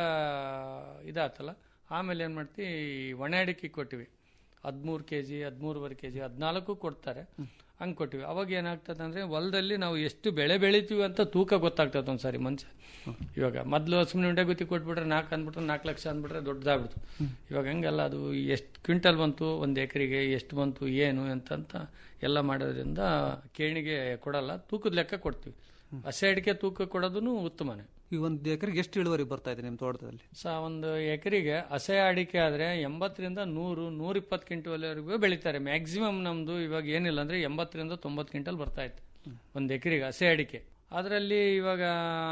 ಇದಾತಲ್ಲ ಆಮೇಲೆ ಏನು ಮಾಡ್ತೀವಿ ಒಣ ಅಡಿಕೆ ಕೊಟ್ಟಿವಿ ಹದಿಮೂರು ಕೆ ಜಿ ಹದಿಮೂರುವರೆ ಕೆ ಜಿ ಹದಿನಾಲ್ಕು ಕೊಡ್ತಾರೆ ಹಂಗೆ ಕೊಟ್ಟಿವಿ ಅವಾಗ ಏನಾಗ್ತದೆ ಅಂದರೆ ಹೊಲದಲ್ಲಿ ನಾವು ಎಷ್ಟು ಬೆಳೆ ಬೆಳಿತೀವಿ ಅಂತ ತೂಕ ಗೊತ್ತಾಗ್ತದೆ ಒಂದು ಸಾರಿ ಮನುಷ್ಯ ಇವಾಗ ಮೊದಲು ಸುಮ್ಮನೆ ಉಂಡೆ ಗುತ್ತಿ ಕೊಟ್ಬಿಟ್ರೆ ನಾಲ್ಕು ಅಂದ್ಬಿಟ್ರೆ ನಾಲ್ಕು ಲಕ್ಷ ಅಂದ್ಬಿಟ್ರೆ ದೊಡ್ಡದಾಗ್ಬಿಡ್ತು ಇವಾಗ ಹಂಗಲ್ಲ ಅದು ಎಷ್ಟು ಕ್ವಿಂಟಲ್ ಬಂತು ಒಂದು ಎಕರೆಗೆ ಎಷ್ಟು ಬಂತು ಏನು ಅಂತಂತ ಎಲ್ಲ ಮಾಡೋದ್ರಿಂದ ಕೇಣಿಗೆ ಕೊಡಲ್ಲ ತೂಕದ ಲೆಕ್ಕ ಕೊಡ್ತೀವಿ ಹಸೆ ಅಡಿಕೆ ತೂಕ ಕೊಡೋದು ಉತ್ತಮನೇ ಈಗ ಒಂದು ಎಕರೆಗೆ ಎಷ್ಟು ಇಳುವರಿ ಬರ್ತಾ ಇದೆ ನಿಮ್ಮ ತೋಟದಲ್ಲಿ ಸ ಒಂದು ಎಕರೆಗೆ ಹಸೆ ಅಡಿಕೆ ಆದರೆ ಎಂಬತ್ತರಿಂದ ನೂರು ನೂರಿಪ್ಪತ್ತು ಕ್ವಿಂಟಲ್ವರೆಗೂ ಬೆಳೀತಾರೆ ಮ್ಯಾಕ್ಸಿಮಮ್ ನಮ್ಮದು ಇವಾಗ ಏನಿಲ್ಲ ಅಂದರೆ ಎಂಬತ್ತರಿಂದ ತೊಂಬತ್ತು ಕ್ವಿಂಟಲ್ ಬರ್ತಾ ಇತ್ತು ಒಂದು ಎಕರೆಗೆ ಹಸೆ ಅಡಿಕೆ ಅದರಲ್ಲಿ ಇವಾಗ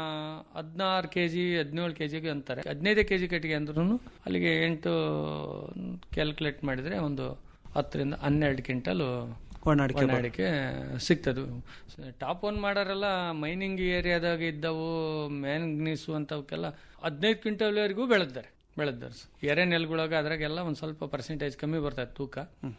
ಹದಿನಾರು ಕೆ ಜಿ ಹದಿನೇಳು ಕೆ ಜಿಗೆ ಅಂತಾರೆ ಹದಿನೈದು ಕೆ ಜಿ ಕಟ್ಟಿಗೆ ಅಂದ್ರೂ ಅಲ್ಲಿಗೆ ಎಂಟು ಕ್ಯಾಲ್ಕುಲೇಟ್ ಮಾಡಿದರೆ ಒಂದು ಹತ್ತರಿಂದ ಹನ್ನೆರಡು ಕ್ವಿಂಟಲ್ ಒಣ ಅಡಿಕೆ ಒಣ ಅಡಿಕೆ ಸಿಗ್ತದೆ ಟಾಪ್ ಒನ್ ಮಾಡೋರೆಲ್ಲ ಮೈನಿಂಗ್ ಏರಿಯಾದಾಗ ಇದ್ದವು ಮ್ಯಾನ್ಗ್ನೀಸು ಅಂತವಕ್ಕೆಲ್ಲ ಹದಿನೈದು ಕ್ವಿಂಟಲ್ವರೆಗೂ ಬೆಳೆದಾರೆ ಬೆಳೆದಾರೆ ಎರೆ ನೆಲಗಳಾಗ ಅದ್ರಾಗೆಲ್ಲ ಒಂದು ಸ್ವಲ್ಪ ಪರ್ಸೆಂಟೇಜ್ ಕಮ್ಮಿ ಬರ್ತದೆ ತೂಕ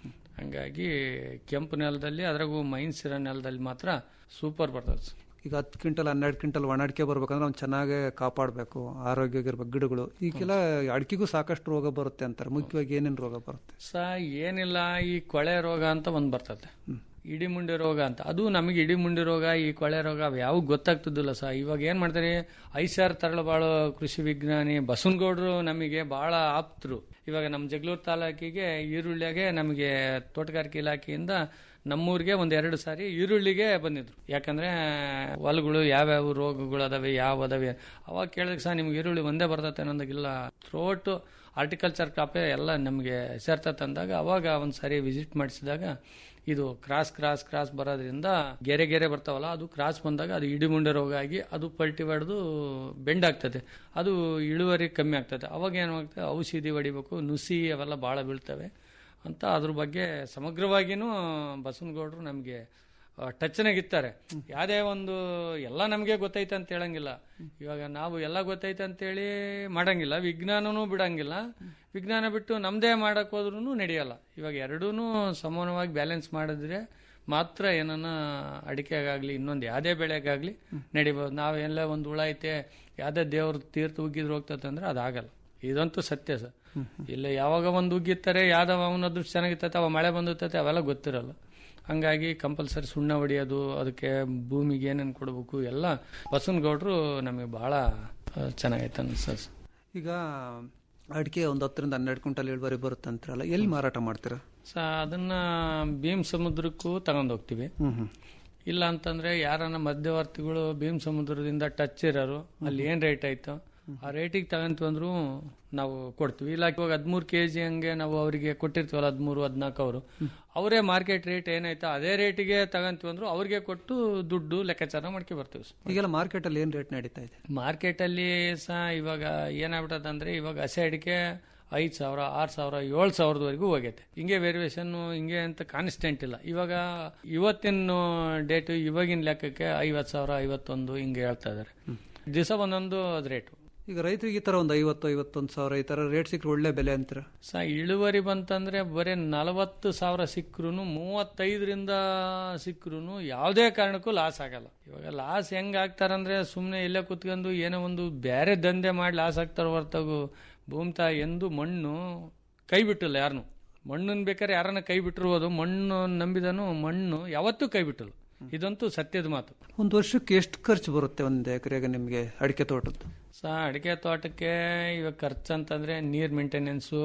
ಹಂಗಾಗಿ ಕೆಂಪು ನೆಲದಲ್ಲಿ ಅದ್ರಾಗೂ ಮೈನ್ಸ್ ಇರೋ ನೆಲದಲ್ಲಿ ಮಾತ್ರ ಸೂಪರ್ ಬರ್ತದೆ ಸರ್. ಈಗ ಹತ್ತು ಕ್ವಿಂಟಲ್ ಹನ್ನೆರಡು ಕ್ವಿಂಟಲ್ ಒಣ ಅಡಿಕೆ ಬರ್ಬೇಕಂದ್ರೆ ಅವ್ನು ಚೆನ್ನಾಗಿ ಕಾಪಾಡಬೇಕು ಆರೋಗ್ಯವಾಗಿರ್ಬೇಕು ಗಿಡಗಳು ಈಗೆಲ್ಲ ಅಡಿಕೆಗೂ ಸಾಕಷ್ಟು ರೋಗ ಬರುತ್ತೆ ಅಂತಾರೆ ಮುಖ್ಯವಾಗಿ ಏನೇನು ರೋಗ ಬರುತ್ತೆ ಸ ಏನಿಲ್ಲ ಈ ಕೊಳೆ ರೋಗ ಅಂತ ಒಂದು ಬರ್ತದೆ ಇಡಿಮುಂಡಿ ರೋಗ ಅಂತ ಅದು ನಮಗೆ ಇಡಿಮುಂಡಿ ರೋಗ ಈ ಕೊಳೆ ರೋಗ ಅವು ಯಾವ ಗೊತ್ತಾಗ್ತಿದ್ದಿಲ್ಲ ಸಹ ಇವಾಗ ಏನು ಮಾಡ್ತಾರೆ ಐಸಾರ್ ತರಳಬಾಳು ಕೃಷಿ ವಿಜ್ಞಾನಿ ಬಸವನಗೌಡರು ನಮಗೆ ಭಾಳ ಆಪ್ತರು ಇವಾಗ ನಮ್ಮ ಜಗಳೂರು ತಾಲೂಕಿಗೆ ಈರುಳ್ಳಿಗೆ ನಮಗೆ ತೋಟಗಾರಿಕೆ ಇಲಾಖೆಯಿಂದ ನಮ್ಮೂರಿಗೆ ಒಂದ್ ಎರಡು ಸಾರಿ ಈರುಳ್ಳಿಗೆ ಬಂದಿದ್ರು ಯಾಕಂದ್ರೆ ಹೊಲಗಳು ಯಾವ್ಯಾವ ರೋಗಗಳು ಅದಾವೆ ಯಾವ ಅದಾವೆ ಅವಾಗ ಕೇಳಿದ್ರೆ ಸಹ ನಿಮ್ಗೆ ಈರುಳ್ಳಿ ಒಂದೇ ಬರ್ತತೆ ಅನ್ನೋದಾಗಿಲ್ಲ ಥ್ರೋಟ್ ಹಾರ್ಟಿಕಲ್ಚರ್ ಕಾಪೆ ಎಲ್ಲ ನಮಗೆ ಸೇರ್ತತೆ ಅಂದಾಗ ಅವಾಗ ಒಂದು ಸಾರಿ ವಿಸಿಟ್ ಮಾಡಿಸಿದಾಗ ಇದು ಕ್ರಾಸ್ ಕ್ರಾಸ್ ಕ್ರಾಸ್ ಬರೋದ್ರಿಂದ ಗೆರೆ ಗೆರೆ ಬರ್ತಾವಲ್ಲ ಅದು ಕ್ರಾಸ್ ಬಂದಾಗ ಅದು ಇಡಿಮುಂಡೆ ರೋಗ ಆಗಿ ಅದು ಪಲ್ಟಿ ಹೊಡೆದು ಬೆಂಡ್ ಆಗ್ತದೆ ಅದು ಇಳುವರಿ ಕಮ್ಮಿ ಆಗ್ತದೆ ಅವಾಗ ಏನಾಗ್ತದೆ ಔಷಧಿ ಹೊಡಿಬೇಕು ನುಸಿ ಅವೆಲ್ಲ ಭಾಳ ಬೀಳ್ತವೆ ಅಂತ ಅದ್ರ ಬಗ್ಗೆ ಸಮಗ್ರವಾಗಿನೂ ಬಸವನಗೌಡರು ನಮಗೆ ಟಚ್ನಾಗಿರ್ತಾರೆ ಯಾವುದೇ ಒಂದು ಎಲ್ಲ ನಮಗೆ ಗೊತ್ತೈತೆ ಅಂತ ಹೇಳಂಗಿಲ್ಲ ಇವಾಗ ನಾವು ಎಲ್ಲ ಗೊತ್ತೈತೆ ಅಂತೇಳಿ ಮಾಡಂಗಿಲ್ಲ ವಿಜ್ಞಾನನೂ ಬಿಡಂಗಿಲ್ಲ ವಿಜ್ಞಾನ ಬಿಟ್ಟು ನಮ್ಮದೇ ಮಾಡಕ್ ಹೋದ್ರೂ ನಡೆಯಲ್ಲ ಇವಾಗ ಎರಡೂ ಸಮಾನವಾಗಿ ಬ್ಯಾಲೆನ್ಸ್ ಮಾಡಿದ್ರೆ ಮಾತ್ರ ಏನನ್ನ ಅಡಿಕೆಗಾಗ್ಲಿ ಇನ್ನೊಂದು ಯಾವುದೇ ಬೆಳೆಗಾಗ್ಲಿ ನಡಿಬೋದು ನಾವು ಎಲ್ಲ ಒಂದು ಹುಳ ಐತೆ ಯಾವುದೇ ದೇವ್ರ ತೀರ್ಥ ಉಗ್ಗಿದ್ರು ಹೋಗ್ತದೆ ಅಂದ್ರೆ ಅದಾಗಲ್ಲ ಇದಂತೂ ಸತ್ಯ ಸರ್ ಇಲ್ಲ ಯಾವಾಗ ಒಂದು ಉಗ್ಗಿರ್ತಾರೆ ಯಾವ್ದವ ಅವನ ಅದೃಷ್ಟ ಚೆನ್ನಾಗಿರ್ತೈತೆ ಅವ ಮಳೆ ಬಂದಿರ್ತೈತೆ ಅವೆಲ್ಲ ಗೊತ್ತಿರಲ್ಲ ಹಂಗಾಗಿ ಕಂಪಲ್ಸರಿ ಸುಣ್ಣ ಹೊಡಿಯೋದು ಅದಕ್ಕೆ ಭೂಮಿಗೆ ಏನೇನು ಕೊಡಬೇಕು ಎಲ್ಲ ಬಸವನಗೌಡರು ನಮಗೆ ಭಾಳ ಚೆನ್ನಾಗೈತೆ ಅನ್ಸ ಈಗ ಅಡಿಕೆ ಒಂದು ಹತ್ತರಿಂದ ಹನ್ನೆರಡು ಕ್ವಿಂಟಲ್ ಇಳುವರಿ ಬರುತ್ತೆ ಅಂತಾರಲ್ಲ ಎಲ್ಲಿ ಮಾರಾಟ ಮಾಡ್ತೀರಾ ಸ ಅದನ್ನ ಭೀಮ್ ಸಮುದ್ರಕ್ಕೂ ತಗೊಂಡು ಹೋಗ್ತೀವಿ ಹ್ಮ್ ಹ್ಮ್ ಇಲ್ಲ ಅಂತಂದ್ರೆ ಯಾರನ್ನ ಮಧ್ಯವರ್ತಿಗಳು ಭೀಮ್ ಸಮುದ್ರದಿಂದ ಟಚ್ ಇರೋರು ಅಲ್ಲಿ ಏನ್ ರೇಟ್ ಆಯ್ತು ಆ ರೇಟಿಗೆ ತಗೊಂತೀವಿ ಅಂದ್ರೂ ನಾವು ಕೊಡ್ತೀವಿ ಇಲ್ಲ ಇವಾಗ ಹದಿಮೂರು ಕೆ ಜಿ ಹಂಗೆ ನಾವು ಅವರಿಗೆ ಕೊಟ್ಟಿರ್ತೀವಲ್ಲ ಹದಿಮೂರು ಹದಿನಾಲ್ಕು ಅವರು ಅವರೇ ಮಾರ್ಕೆಟ್ ರೇಟ್ ಏನಾಯ್ತು ಅದೇ ರೇಟಿಗೆ ತಗೊಂತೀವಿ ಅಂದ್ರು ಅವ್ರಿಗೆ ಕೊಟ್ಟು ದುಡ್ಡು ಲೆಕ್ಕಾಚಾರ ಮಾಡ್ಕೊ ಬರ್ತೀವಿ ಸರ್ ಈಗೆಲ್ಲ ಮಾರ್ಕೆಟಲ್ಲಿ ಏನು ರೇಟ್ ನಡೀತಾ ಇದೆ ಮಾರ್ಕೆಟಲ್ಲಿ ಸಹ ಇವಾಗ ಏನಾಗ್ಬಿಟ್ಟದಂದ್ರೆ ಇವಾಗ ಹಸೆ ಅಡಿಕೆ ಐದು ಸಾವಿರ ಆರು ಸಾವಿರ ಏಳು ಸಾವಿರದವರೆಗೂ ಹೋಗೈತೆ ಹಿಂಗೆ ವೇರಿಯೇಷನ್ ಹಿಂಗೆ ಅಂತ ಕಾನ್ಸ್ಟೆಂಟ್ ಇಲ್ಲ ಇವಾಗ ಇವತ್ತಿನ ಡೇಟು ಇವಾಗಿನ ಲೆಕ್ಕಕ್ಕೆ ಐವತ್ತು ಸಾವಿರ ಐವತ್ತೊಂದು ಹಿಂಗೆ ಹೇಳ್ತಾ ಇದ್ದಾರೆ ದಿವಸ ಒಂದೊಂದು ಅದು ರೇಟು ಈಗ ರೈತರಿಗೆ ಈ ಥರ ಒಂದು ಐವತ್ತು ಐವತ್ತೊಂದು ಸಾವಿರ ಈ ಥರ ರೇಟ್ ಸಿಕ್ಕರೆ ಒಳ್ಳೆ ಬೆಲೆ ಅಂತೀರಾ ಸ ಇಳುವರಿ ಬಂತಂದ್ರೆ ಬರೀ ನಲವತ್ತು ಸಾವಿರ ಸಿಕ್ಕರು ಮೂವತ್ತೈದರಿಂದ ಸಿಕ್ಕರು ಯಾವುದೇ ಕಾರಣಕ್ಕೂ ಲಾಸ್ ಆಗಲ್ಲ ಇವಾಗ ಲಾಸ್ ಹೆಂಗ್ ಆಗ್ತಾರಂದ್ರೆ ಸುಮ್ಮನೆ ಇಲ್ಲೇ ಕುತ್ಕೊಂಡು ಏನೋ ಒಂದು ಬೇರೆ ದಂಧೆ ಮಾಡಿ ಲಾಸ್ ಆಗ್ತಾರ ಹೊರತಾಗು ಭೂಮಿತಾ ಎಂದು ಮಣ್ಣು ಕೈ ಬಿಟ್ಟಿಲ್ಲ ಯಾರನ್ನು ಮಣ್ಣನ್ನು ಬೇಕಾದ್ರೆ ಯಾರನ್ನ ಕೈ ಬಿಟ್ಟಿರ್ಬೋದು ಮಣ್ಣು ನಂಬಿದನು ಮಣ್ಣು ಯಾವತ್ತೂ ಕೈ ಬಿಟ್ಟಿಲ್ಲ ಇದಂತೂ ಸತ್ಯದ ಮಾತು ಒಂದು ವರ್ಷಕ್ಕೆ ಎಷ್ಟು ಖರ್ಚು ಬರುತ್ತೆ ಒಂದು ಎಕರೆಗೆ ನಿಮಗೆ ಅಡಿಕೆ ತೋಟದ್ದು ಸ ಅಡಿಕೆ ತೋಟಕ್ಕೆ ಇವಾಗ ಖರ್ಚು ಅಂತಂದ್ರೆ ನೀರ್ ಮೇಂಟೆನೆನ್ಸು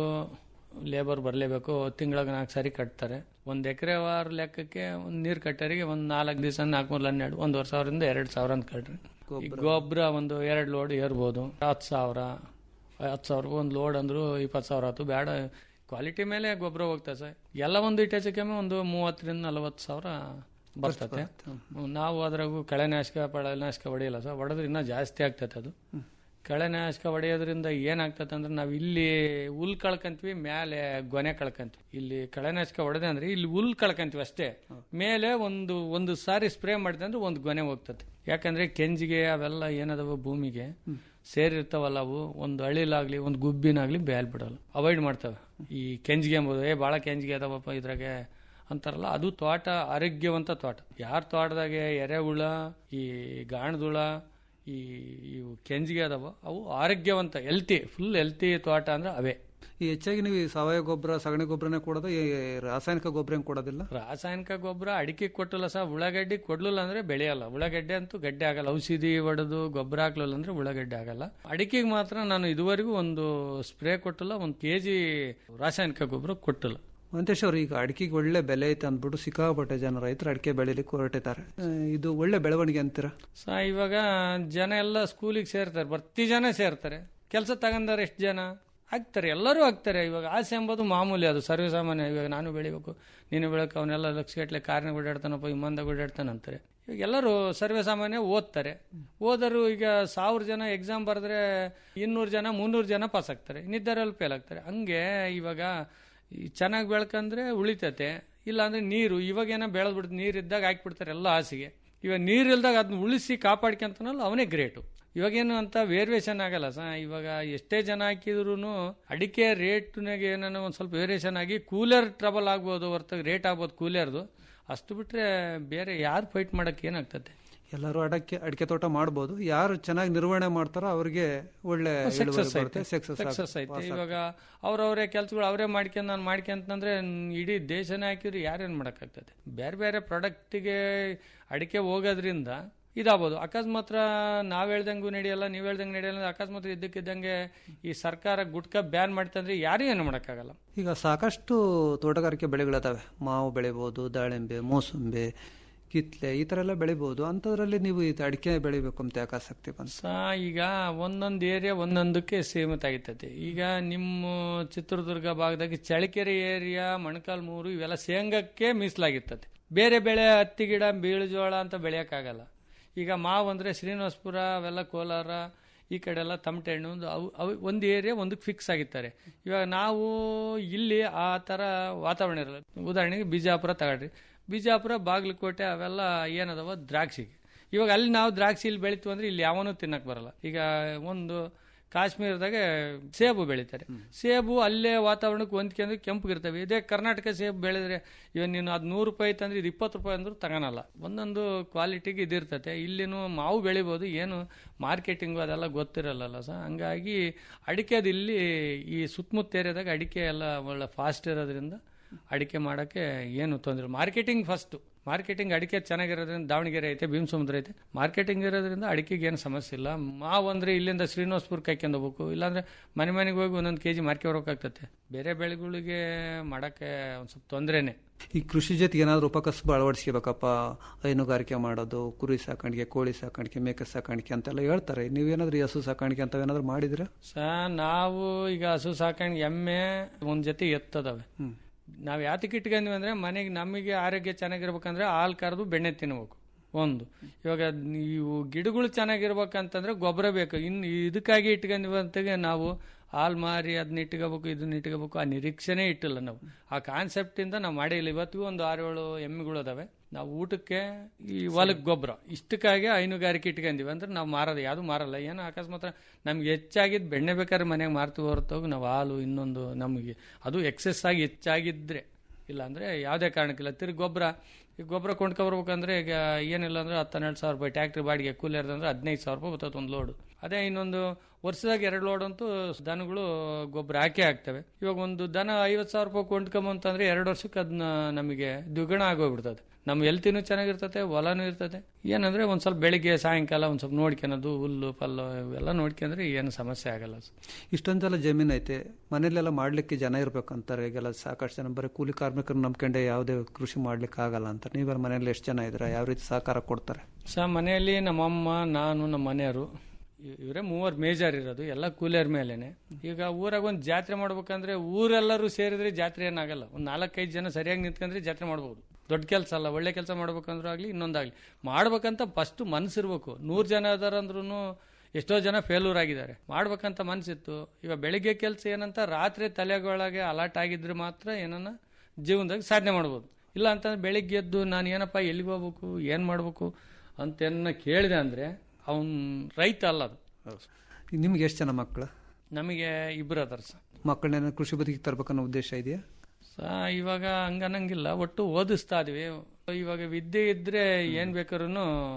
ಲೇಬರ್ ಬರಲೇಬೇಕು ತಿಂಗಳಿಗೆ ನಾಲ್ಕು ಸಾರಿ ಕಟ್ತಾರೆ ಒಂದು ಎಕರೆ ವಾರ ಲೆಕ್ಕಕ್ಕೆ ಒಂದು ನೀರು ಕಟ್ಟರಿಗೆ ಒಂದು ನಾಲ್ಕು ದಿವಸ ನಾಲ್ಕುನೂರ ಹನ್ನೆರಡು ಒಂದೂವರೆ ಸಾವಿರದಿಂದ ಎರಡು ಸಾವಿರ ಅಂತ ಕಟ್ರಿ ಈ ಗೊಬ್ಬರ ಒಂದು ಎರಡು ಲೋಡ್ ಏರ್ಬೋದು ಹತ್ತು ಸಾವಿರ ಹತ್ತು ಸಾವಿರ ಒಂದು ಲೋಡ್ ಅಂದ್ರು ಇಪ್ಪತ್ತು ಸಾವಿರ ಆಯ್ತು ಬೇಡ ಕ್ವಾಲಿಟಿ ಮೇಲೆ ಗೊಬ್ಬರ ಹೋಗ್ತದೆ ಸರ್ ಎಲ್ಲ ಒಂದು ಇಟ್ಟಾಚೆ ಕಮ್ಮಿ ಒಂದು ಮೂವತ್ತರಿಂದ ನಲವತ್ತು ಸಾವಿರ ಬರ್ತತೆ ನಾವು ಅದ್ರಾಗೂ ಕಳೆನಾಶಕ ಪಳೆನಾಶಕ ಹೊಡೆಯಲ್ಲ ಸರ್ ಹೊಡೆದ್ರೆ ಇನ್ನೂ ಜಾಸ್ತಿ ಆಗ್ತದೆ ಅದು ಕಳೆನಾಶಕ ಹೊಡೆಯೋದ್ರಿಂದ ಏನಾಗ್ತದೆ ಅಂದ್ರೆ ನಾವು ಇಲ್ಲಿ ಹುಲ್ ಕಳ್ಕಂತೀವಿ ಮೇಲೆ ಗೊನೆ ಕಳ್ಕಂತೀವಿ ಇಲ್ಲಿ ಕಳೆನಾಶಕ ಹೊಡೆದೆ ಅಂದ್ರೆ ಇಲ್ಲಿ ಹುಲ್ ಕಳ್ಕಂತೀವಿ ಅಷ್ಟೇ ಮೇಲೆ ಒಂದು ಒಂದು ಸಾರಿ ಸ್ಪ್ರೇ ಮಾಡಿದೆ ಅಂದ್ರೆ ಒಂದು ಗೊನೆ ಹೋಗ್ತದೆ ಯಾಕಂದ್ರೆ ಕೆಂಜಿಗೆ ಅವೆಲ್ಲ ಏನದವ ಭೂಮಿಗೆ ಸೇರಿರ್ತಾವಲ್ಲ ಅವು ಒಂದು ಅಳಿಲಾಗ್ಲಿ ಒಂದು ಗುಬ್ಬಿನಾಗ್ಲಿ ಬೇಲ್ ಬಿಡಲ್ಲ ಅವಾಯ್ಡ್ ಮಾಡ್ತವೆ ಈ ಕೆಂಜಿಗೆ ಎಂಬುದು ಏ ಭಾಳ ಕೆಂಜಿಗೆ ಅದಾವಪ್ಪ ಇದ್ರಾಗೆ ಅಂತಾರಲ್ಲ ಅದು ತೋಟ ಆರೋಗ್ಯವಂತ ತೋಟ ಯಾರ ತೋಟದಾಗೆ ಎರೆಹುಳ ಈ ಗಾಣದುಳ ಈ ಇವು ಕೆಂಜಿಗೆ ಅದಾವ ಅವು ಆರೋಗ್ಯವಂತ ಹೆಲ್ತಿ ಫುಲ್ ಹೆಲ್ತಿ ತೋಟ ಅಂದ್ರೆ ಅವೇ ಈ ಹೆಚ್ಚಾಗಿ ನೀವು ಈ ಸಾವಯವ ಗೊಬ್ಬರ ಸಗಣಿ ಗೊಬ್ಬರನೇ ಕೊಡೋದು ಈ ರಾಸಾಯನಿಕ ಗೊಬ್ಬರ ಏನು ಕೊಡೋದಿಲ್ಲ ರಾಸಾಯನಿಕ ಗೊಬ್ಬರ ಅಡಿಕೆ ಕೊಟ್ಟಲ್ಲ ಸಹ ಉಳ್ಳಾಗಡ್ಡಿ ಕೊಡ್ಲಿಲ್ಲ ಅಂದ್ರೆ ಬೆಳೆಯಲ್ಲ ಉಳ್ಳಾಗಡ್ಡೆ ಅಂತೂ ಗಡ್ಡೆ ಆಗಲ್ಲ ಔಷಧಿ ಹೊಡೆದು ಗೊಬ್ಬರ ಹಾಕ್ಲಿಲ್ಲ ಅಂದ್ರೆ ಉಳ್ಳಾಗಡ್ಡೆ ಆಗಲ್ಲ ಅಡಿಕೆಗೆ ಮಾತ್ರ ನಾನು ಇದುವರೆಗೂ ಒಂದು ಸ್ಪ್ರೇ ಕೊಟ್ಟಿಲ್ಲ ಒಂದು ಕೆಜಿ ರಾಸಾಯನಿಕ ಗೊಬ್ಬರ ಕೊಟ್ಟಿಲ್ಲ ಮಂತೇಶ್ ಅವ್ರು ಈಗ ಅಡಿಕೆಗೆ ಒಳ್ಳೆ ಬೆಲೆ ಐತೆ ಅಂದ್ಬಿಟ್ಟು ಸಿಕ್ಕಾಪಟ್ಟೆ ಜನ ರೈತರು ಅಡಿಕೆ ಬೆಳಿಲಿಕ್ಕೆ ಹೊರಟಿದ್ದಾರೆ ಆ, ಇದು ಒಳ್ಳೆ ಬೆಳವಣಿಗೆ ಅಂತೀರಾ ಸ ಇವಾಗ ಜನ ಎಲ್ಲ ಸ್ಕೂಲಿಗೆ ಸೇರ್ತಾರೆ ಬರ್ತಿ ಜನ ಸೇರ್ತಾರೆ ಕೆಲಸ ತಗೊಂಡಾರೆ ಎಷ್ಟು ಜನ ಆಗ್ತಾರೆ ಎಲ್ಲರೂ ಆಗ್ತಾರೆ ಇವಾಗ ಆಸೆ ಎಂಬುದು ಮಾಮೂಲಿ ಅದು ಸರ್ವೇ ಸಾಮಾನ್ಯ ಇವಾಗ ನಾನು ಬೆಳಿಬೇಕು ನೀನು ಬೆಳಕು ಅವನ್ನೆಲ್ಲ ಲಕ್ಷಗಟ್ಟಲೆ ಕಾರ್ನ ಓಡಾಡ್ತಾನಪ್ಪ ವಿಮಾನದಾಗ ಓಡಾಡ್ತಾನೆ ಅಂತಾರೆ ಇವಾಗ ಎಲ್ಲರೂ ಸರ್ವೇ ಸಾಮಾನ್ಯ ಓದ್ತಾರೆ ಓದರು ಈಗ ಸಾವಿರ ಜನ ಎಕ್ಸಾಮ್ ಬರೆದ್ರೆ ಇನ್ನೂರು ಜನ ಮುನ್ನೂರು ಜನ ಪಾಸ್ ಆಗ್ತಾರೆ ಇನ್ನಿದ್ದರಲ್ಲಿ ಫೇಲ್ ಆಗ್ತಾರೆ ಹಂಗೆ ಇವಾಗ ಚೆನ್ನಾಗಿ ಬೆಳ್ಕಂದ್ರೆ ಉಳಿತತೆ ಇಲ್ಲಾಂದ್ರೆ ನೀರು ಇವಾಗೇನೋ ಬೆಳೆದ್ಬಿಡ್ತು ನೀರು ಇದ್ದಾಗ ಹಾಕ್ಬಿಡ್ತಾರೆ ಎಲ್ಲ ಹಾಸಿಗೆ ಇವಾಗ ನೀರು ಇಲ್ದಾಗ ಅದನ್ನ ಉಳಿಸಿ ಕಾಪಾಡ್ಕೊಂತನಲ್ಲ ಅವನೇ ಗ್ರೇಟು ಇವಾಗೇನು ಅಂತ ವೇರಿಯೇಷನ್ ಆಗಲ್ಲ ಸ ಇವಾಗ ಎಷ್ಟೇ ಜನ ಹಾಕಿದ್ರು ಅಡಿಕೆ ರೇಟ್ನಾಗ ಏನಾನ ಒಂದು ಸ್ವಲ್ಪ ವೇರಿಯೇಷನ್ ಆಗಿ ಕೂಲರ್ ಟ್ರಬಲ್ ಆಗ್ಬೋದು ಹೊರತಾಗ ರೇಟ್ ಆಗ್ಬೋದು ಕೂಲರ್ದು ಅಷ್ಟು ಬಿಟ್ರೆ ಬೇರೆ ಯಾರು ಫೈಟ್ ಮಾಡಕ್ಕೆ ಏನಾಗ್ತದೆ ಎಲ್ಲರೂ ಅಡಕೆ ಅಡಿಕೆ ತೋಟ ಮಾಡ್ಬೋದು ಯಾರು ಚೆನ್ನಾಗಿ ನಿರ್ವಹಣೆ ಮಾಡ್ತಾರೋ ಅವ್ರಿಗೆ ಒಳ್ಳೆ ಸಕ್ಸಸ್ ಇಳುವರಿ ಬರುತ್ತೆ ಐತೆ ಸಕ್ಸಸ್ ಸಕ್ಸಸ್ ಐತೆ ಇವಾಗ ಅವ್ರವ್ರೆ ಕೆಲ್ಸಗಳು ಅವರೇ ಮಾಡ್ಕೊಂಡು ನಾನು ಮಾಡ್ಕೊಂತಂದ್ರೆ ಇಡೀ ದೇಶನೇ ಹಾಕಿದ್ರೆ ಯಾರೇನು ಮಾಡೋಕ್ಕಾಗ್ತದೆ ಬೇರೆ ಬೇರೆ ಪ್ರಾಡಕ್ಟಿಗೆ ಅಡಿಕೆ ಹೋಗೋದ್ರಿಂದ ಇದಾಗ್ಬೋದು ಅಕಸ್ಮಾತ್ರ ನಾವ್ ಹೇಳ್ದಂಗೂ ನಡೆಯಲ್ಲ ನೀವ್ ಹೇಳ್ದಂಗೆ ನಡೆಯಲ್ಲ ಅಕಸ್ಮಾತ್ ಇದ್ದಕ್ಕಿದ್ದಂಗೆ ಈ ಸರ್ಕಾರ ಗುಟ್ಕ ಬ್ಯಾನ್ ಮಾಡ್ತಂದ್ರೆ ಯಾರು ಏನು ಮಾಡೋಕ್ಕಾಗಲ್ಲ ಈಗ ಸಾಕಷ್ಟು ತೋಟಗಾರಿಕೆ ಬೆಳೆಗಳಿದಾವೆ ಮಾವು ಬೆಳಿಬೋದು ದಾಳಿಂಬೆ ಮೂಸಂಬೆ ಕಿತ್ಲೆ ಈ ಥರ ಎಲ್ಲ ಬೆಳಿಬೋದು ಅಂಥದ್ರಲ್ಲಿ ನೀವು ಇದು ಅಡಿಕೆ ಬೆಳಿಬೇಕು ಅಂತ ಯಾಕೆ ಆಸಕ್ತಿ ಬಂತು ಸ ಈಗ ಒಂದೊಂದು ಏರಿಯಾ ಒಂದೊಂದಕ್ಕೆ ಸೀಮಿತ ಆಗಿರ್ತೈತಿ ಈಗ ನಿಮ್ಮ ಚಿತ್ರದುರ್ಗ ಭಾಗದಾಗ ಚಳಿಕೆರೆ ಏರಿಯಾ ಮೊಣಕಾಲ್ಮೂರು ಇವೆಲ್ಲ ಶೇಂಗಕ್ಕೆ ಮೀಸಲಾಗಿರ್ತದೆ ಬೇರೆ ಬೆಳೆ ಹತ್ತಿ ಗಿಡ ಬೀಳುಜೋಳ ಅಂತ ಬೆಳೆಯೋಕ್ಕಾಗಲ್ಲ ಈಗ ಮಾವು ಅಂದರೆ ಶ್ರೀನಿವಾಸಪುರ ಅವೆಲ್ಲ ಕೋಲಾರ ಈ ಕಡೆ ಎಲ್ಲ ತಮಟೆ ಹಣ್ಣು ಒಂದು ಅವು ಅವು ಒಂದು ಏರಿಯಾ ಒಂದಕ್ಕೆ ಫಿಕ್ಸ್ ಆಗಿರ್ತಾರೆ ಇವಾಗ ನಾವು ಇಲ್ಲಿ ಆ ಥರ ವಾತಾವರಣ ಇರಲ್ಲ ಉದಾಹರಣೆಗೆ ಬಿಜಾಪುರ ತಗೊಳ್ರಿ ಬಿಜಾಪುರ ಬಾಗಲಕೋಟೆ ಅವೆಲ್ಲ ಏನದವ ದ್ರಾಕ್ಷಿಗೆ ಇವಾಗ ಅಲ್ಲಿ ನಾವು ದ್ರಾಕ್ಷಿ ಇಲ್ಲಿ ಬೆಳಿತೀವಿ ಅಂದ್ರೆ ಇಲ್ಲಿ ಯಾವನೂ ತಿನ್ನಕ್ ಬರಲ್ಲ ಈಗ ಒಂದು ಕಾಶ್ಮೀರದಾಗ ಸೇಬು ಬೆಳಿತಾರೆ ಸೇಬು ಅಲ್ಲೇ ವಾತಾವರಣಕ್ಕೆ ಹೊಂದ್ಕೊಂಡು ಕೆಂಪಗಿರ್ತವೆ ಇದೇ ಕರ್ನಾಟಕ ಸೇಬು ಬೆಳೆದ್ರೆ ಇವಾಗ ನೀನು ಅದು ನೂರು ರೂಪಾಯಿ ತಂದ್ರೆ ಇದು ಇಪ್ಪತ್ತು ರೂಪಾಯಿ ಅಂದ್ರೂ ತಗೊಳಲ್ಲ ಒಂದೊಂದು ಕ್ವಾಲಿಟಿಗೆ ಇದಿರ್ತತೆ ಇಲ್ಲಿನೂ ಮಾವು ಬೆಳಿಬೋದು ಏನು ಮಾರ್ಕೆಟಿಂಗು ಅದೆಲ್ಲ ಗೊತ್ತಿರಲ್ಲ ಸರ್ ಹಂಗಾಗಿ ಅಡಿಕೆದು ಇಲ್ಲಿ ಈ ಸುತ್ತಮುತ್ತ ಏರಿಯಾದಾಗ ಅಡಿಕೆ ಎಲ್ಲ ಒಳ್ಳೆ ಫಾಸ್ಟ್ ಇರೋದ್ರಿಂದ ಅಡಿಕೆ ಮಾಡೋಕ್ಕೆ ಏನು ತೊಂದರೆ ಮಾರ್ಕೆಟಿಂಗ್ ಫಸ್ಟ್ ಮಾರ್ಕೆಟಿಂಗ್ ಅಡಿಕೆ ಚೆನ್ನಾಗಿರೋದ್ರಿಂದ ದಾವಣಗೆರೆ ಐತೆ ಭೀಮಸಮುದ್ರ ಐತೆ ಮಾರ್ಕೆಟಿಂಗ್ ಇರೋದ್ರಿಂದ ಅಡಿಕೆಗೆ ಏನು ಸಮಸ್ಯೆ ಇಲ್ಲ ಮಾವು ಅಂದ್ರೆ ಇಲ್ಲಿಂದ ಶ್ರೀನಿವಾಸಪುರ ಕಾಯ್ಕೊಂಡು ಹೋಗ್ಬೇಕು ಇಲ್ಲಾಂದ್ರೆ ಮನೆ ಮನೆಗೆ ಹೋಗಿ ಒಂದೊಂದು ಕೆಜಿ ಮಾರ್ಕೆ ಬರೋಕ್ಕಾಗ್ತತೆ ಬೇರೆ ಬೆಳೆಗಳಿಗೆ ಮಾಡೋಕ್ಕೆ ಒಂದು ಸ್ವಲ್ಪ ತೊಂದರೆನೆ ಈ ಕೃಷಿ ಜೊತೆಗೆ ಏನಾದರೂ ಉಪಕಸಬು ಅಳವಡಿಸ್ಕೋಬೇಕಪ್ಪ ಹೈನುಗಾರಿಕೆ ಮಾಡೋದು ಕುರಿ ಸಾಕಾಣಿಕೆ ಕೋಳಿ ಸಾಕಾಣಿಕೆ ಮೇಕೆ ಸಾಕಾಣಿಕೆ ಅಂತೆಲ್ಲ ಹೇಳ್ತಾರೆ ನೀವೇನಾದ್ರೂ ಈ ಹಸು ಸಾಕಾಣಿಕೆ ಅಂತ ಏನಾದ್ರು ಮಾಡಿದಿರಾ ಸ ನಾವು ಈಗ ಹಸು ಸಾಕಾಣಿಕೆ ಎಮ್ಮೆ ಒಂದ್ ಜೊತೆ ಎತ್ತದವೆ ನಾವು ಯಾತಕ್ಕೆ ಇಟ್ಕೊಂಡ್ವಿ ಅಂದ್ರೆ ಮನೆಗೆ ನಮಗೆ ಆರೋಗ್ಯ ಚೆನ್ನಾಗಿರ್ಬೇಕಂದ್ರೆ ಹಾಲು ಕರೆದು ಬೆಣ್ಣೆ ತಿನ್ಬೇಕು ಒಂದು ಇವಾಗ ನೀವು ಗಿಡಗಳು ಚೆನ್ನಾಗಿರ್ಬೇಕಂತಂದ್ರೆ ಗೊಬ್ಬರ ಬೇಕು ಇನ್ನು ಇದಕ್ಕಾಗಿ ಇಟ್ಕೊಂಡ್ವಿ ಅಂತಾಗೆ ನಾವು ಹಾಲು ಮಾರಿ ಅದನ್ನ ಇಟ್ಕೋಬೇಕು ಇದನ್ನ ಇಟ್ಕೋಬೇಕು ಆ ನಿರೀಕ್ಷೆನೇ ಇಟ್ಟಿಲ್ಲ ನಾವು ಆ ಕಾನ್ಸೆಪ್ಟ್ ಇಂದ ನಾವು ಮಾಡಿಲ್ಲ ಇವತ್ತಿಗೂ ಒಂದು ಆರು ಏಳು ಎಮ್ಮೆಗಳು ಅದಾವೆ ನಾವು ಊಟಕ್ಕೆ ಈ ಹೊಲಕ್ಕೆ ಗೊಬ್ಬರ ಇಷ್ಟಕ್ಕಾಗಿ ಹೈನುಗಾರಿಕೆ ಇಟ್ಕೊಂಡಿವಿ ಅಂದ್ರೆ ನಾವು ಮಾರೋದು ಯಾವುದು ಮಾರಲ್ಲ ಏನೋ ಅಕಸ್ಮಾತ್ ನಮ್ಗೆ ಹೆಚ್ಚಾಗಿದ್ದು ಬೆಣ್ಣೆ ಬೇಕಾದ್ರೆ ಮನೆಗೆ ಮಾರ್ತೀವಿ ಹೊರತಾಗ ನಾವು ಹಾಲು ಇನ್ನೊಂದು ನಮಗೆ ಅದು ಎಕ್ಸೆಸ್ ಆಗಿ ಹೆಚ್ಚಾಗಿದ್ರೆ ಇಲ್ಲ ಅಂದ್ರೆ ಯಾವುದೇ ಕಾರಣಕ್ಕಿಲ್ಲ ತಿರ್ಗಿ ಗೊಬ್ಬರ ಈಗ ಗೊಬ್ಬರ ಕೊಂಡ್ಕೊಬರ್ಬೇಕಂದ್ರೆ ಈಗ ಏನಿಲ್ಲ ಅಂದ್ರೆ ಹತ್ತು ಹನ್ನೆರಡು ಸಾವಿರ ರೂಪಾಯಿ ಟ್ಯಾಕ್ಟ್ರಿ ಬಾಡಿಗೆ ಕೂಲಿಯರ್ದು ಅಂದ್ರೆ ಹದಿನೈದು ಸಾವಿರ ರೂಪಾಯಿ ಬರ್ತದೆ ಒಂದು ಲೋಡು ಅದೇ ಇನ್ನೊಂದು ವರ್ಷದಾಗ ಎರಡು ಲೋಡ್ ಅಂತೂ ದನಗಳು ಗೊಬ್ಬರ ಹಾಕೇ ಆಗ್ತವೆ ಇವಾಗ ಒಂದು ದನ ಐವತ್ತು ಸಾವಿರ ರೂಪಾಯಿ ಕೊಂಡ್ಕೊಂಬಂತಂದ್ರೆ ಎರಡು ವರ್ಷಕ್ಕೆ ಅದನ್ನ ನಮಗೆ ದ್ವಿಗುಣ ಆಗೋಗ್ಬಿಡ್ತದೆ ನಮ್ಮ ಹೆಲ್ತಿನೂ ಚೆನ್ನಾಗಿರ್ತದೆ ಹೊಲನೂ ಇರ್ತದೆ ಏನಂದ್ರೆ ಒಂದ್ ಸ್ವಲ್ಪ ಬೆಳಿಗ್ಗೆ ಸಾಯಂಕಾಲ ಒಂದ್ ಸ್ವಲ್ಪ ನೋಡ್ಕೊಳೋದು ಹುಲ್ಲು ಪಲ್ಲು ಇವೆಲ್ಲ ನೋಡ್ಕೊಂಡ್ರೆ ಏನು ಸಮಸ್ಯೆ ಆಗಲ್ಲ ಇಷ್ಟೊಂದೆಲ್ಲ ಜಮೀನು ಐತೆ ಮನೇಲೆಲ್ಲ ಮಾಡ್ಲಿಕ್ಕೆ ಜನ ಇರ್ಬೇಕಂತಾರೆ ಈಗೆಲ್ಲ ಸಾಕಷ್ಟು ಜನ ಬರೀ ಕೂಲಿ ಕಾರ್ಮಿಕರು ನಂಬ್ಕೊಂಡೆ ಯಾವುದೇ ಕೃಷಿ ಮಾಡ್ಲಿಕ್ಕೆ ಆಗಲ್ಲ ಅಂತ ನೀವೆಲ್ಲ ಮನೇಲಿ ಎಷ್ಟು ಜನ ಇದ್ದೀರಾ ಯಾವ ರೀತಿ ಸಹಕಾರ ಕೊಡ್ತಾರೆ ಸ ಮನೆಯಲ್ಲಿ ನಮ್ಮಮ್ಮ ನಾನು ನಮ್ಮ ಮನೆಯವರು ಇವರೇ ಮೂವರು ಮೇಜರ್ ಇರೋದು ಎಲ್ಲ ಕೂಲಿಯರ್ ಮೇಲೇನೆ ಈಗ ಊರಾಗ ಒಂದು ಜಾತ್ರೆ ಮಾಡ್ಬೇಕಂದ್ರೆ ಊರೆಲ್ಲರೂ ಸೇರಿದ್ರೆ ಜಾತ್ರೆ ಏನಾಗಲ್ಲ ಒಂದು ನಾಲ್ಕೈದು ಜನ ಸರಿಯಾಗಿ ನಿಂತ್ಕೊಂಡ್ರೆ ಜಾತ್ರೆ ಮಾಡ್ಬೋದು ದೊಡ್ಡ ಕೆಲಸ ಅಲ್ಲ ಒಳ್ಳೆ ಕೆಲಸ ಮಾಡ್ಬೇಕಂದ್ರೂ ಆಗಲಿ ಇನ್ನೊಂದಾಗಲಿ ಮಾಡ್ಬೇಕಂತ ಫಸ್ಟ್ ಮನಸ್ಸಿರ್ಬೇಕು ನೂರು ಜನ ಅದಾರಂದ್ರೂ ಎಷ್ಟೋ ಜನ ಫೇಲ್ಯೂರ್ ಆಗಿದ್ದಾರೆ ಮಾಡ್ಬೇಕಂತ ಮನಸ್ಸಿತ್ತು ಈಗ ಬೆಳಿಗ್ಗೆ ಕೆಲಸ ಏನಂತ ರಾತ್ರಿ ತಲೆಗೊಳಗೆ ಅಲರ್ಟ್ ಆಗಿದ್ರೆ ಮಾತ್ರ ಏನನ್ನ ಜೀವನದಾಗ ಸಾಧನೆ ಮಾಡ್ಬೋದು ಇಲ್ಲ ಅಂತಂದ್ರೆ ಬೆಳಿಗ್ಗೆ ಎದ್ದು ನಾನು ಏನಪ್ಪ ಎಲ್ಲಿಗೆ ಹೋಗ್ಬೇಕು ಏನು ಮಾಡ್ಬೇಕು ಅಂತ ಏನ ಕೇಳಿದೆ ಅಂದ್ರೆ ಅವನ್ ರೈತ ಅಲ್ಲ ಅದು ನಿಮ್ಗೆ ಎಷ್ಟು ಜನ ಮಕ್ಕಳು ನಮಗೆ ಇಬ್ಬರು ಅದಾರ ಸರ್ ಮಕ್ಕಳನ್ನ ಕೃಷಿ ಬದುಕಿಗೆ ತರ್ಬೇಕನ್ನೋ ಉದ್ದೇಶ ಇದೆಯಾ ಸ ಇವಾಗ ಹಂಗನ್ನಂಗಿಲ್ಲ ಒಟ್ಟು ಓದಿಸ್ತಾ ಇದೀವಿ ಇವಾಗ ವಿದ್ಯೆ ಇದ್ರೆ ಏನ್ ಬೇಕಾದ್ರೂ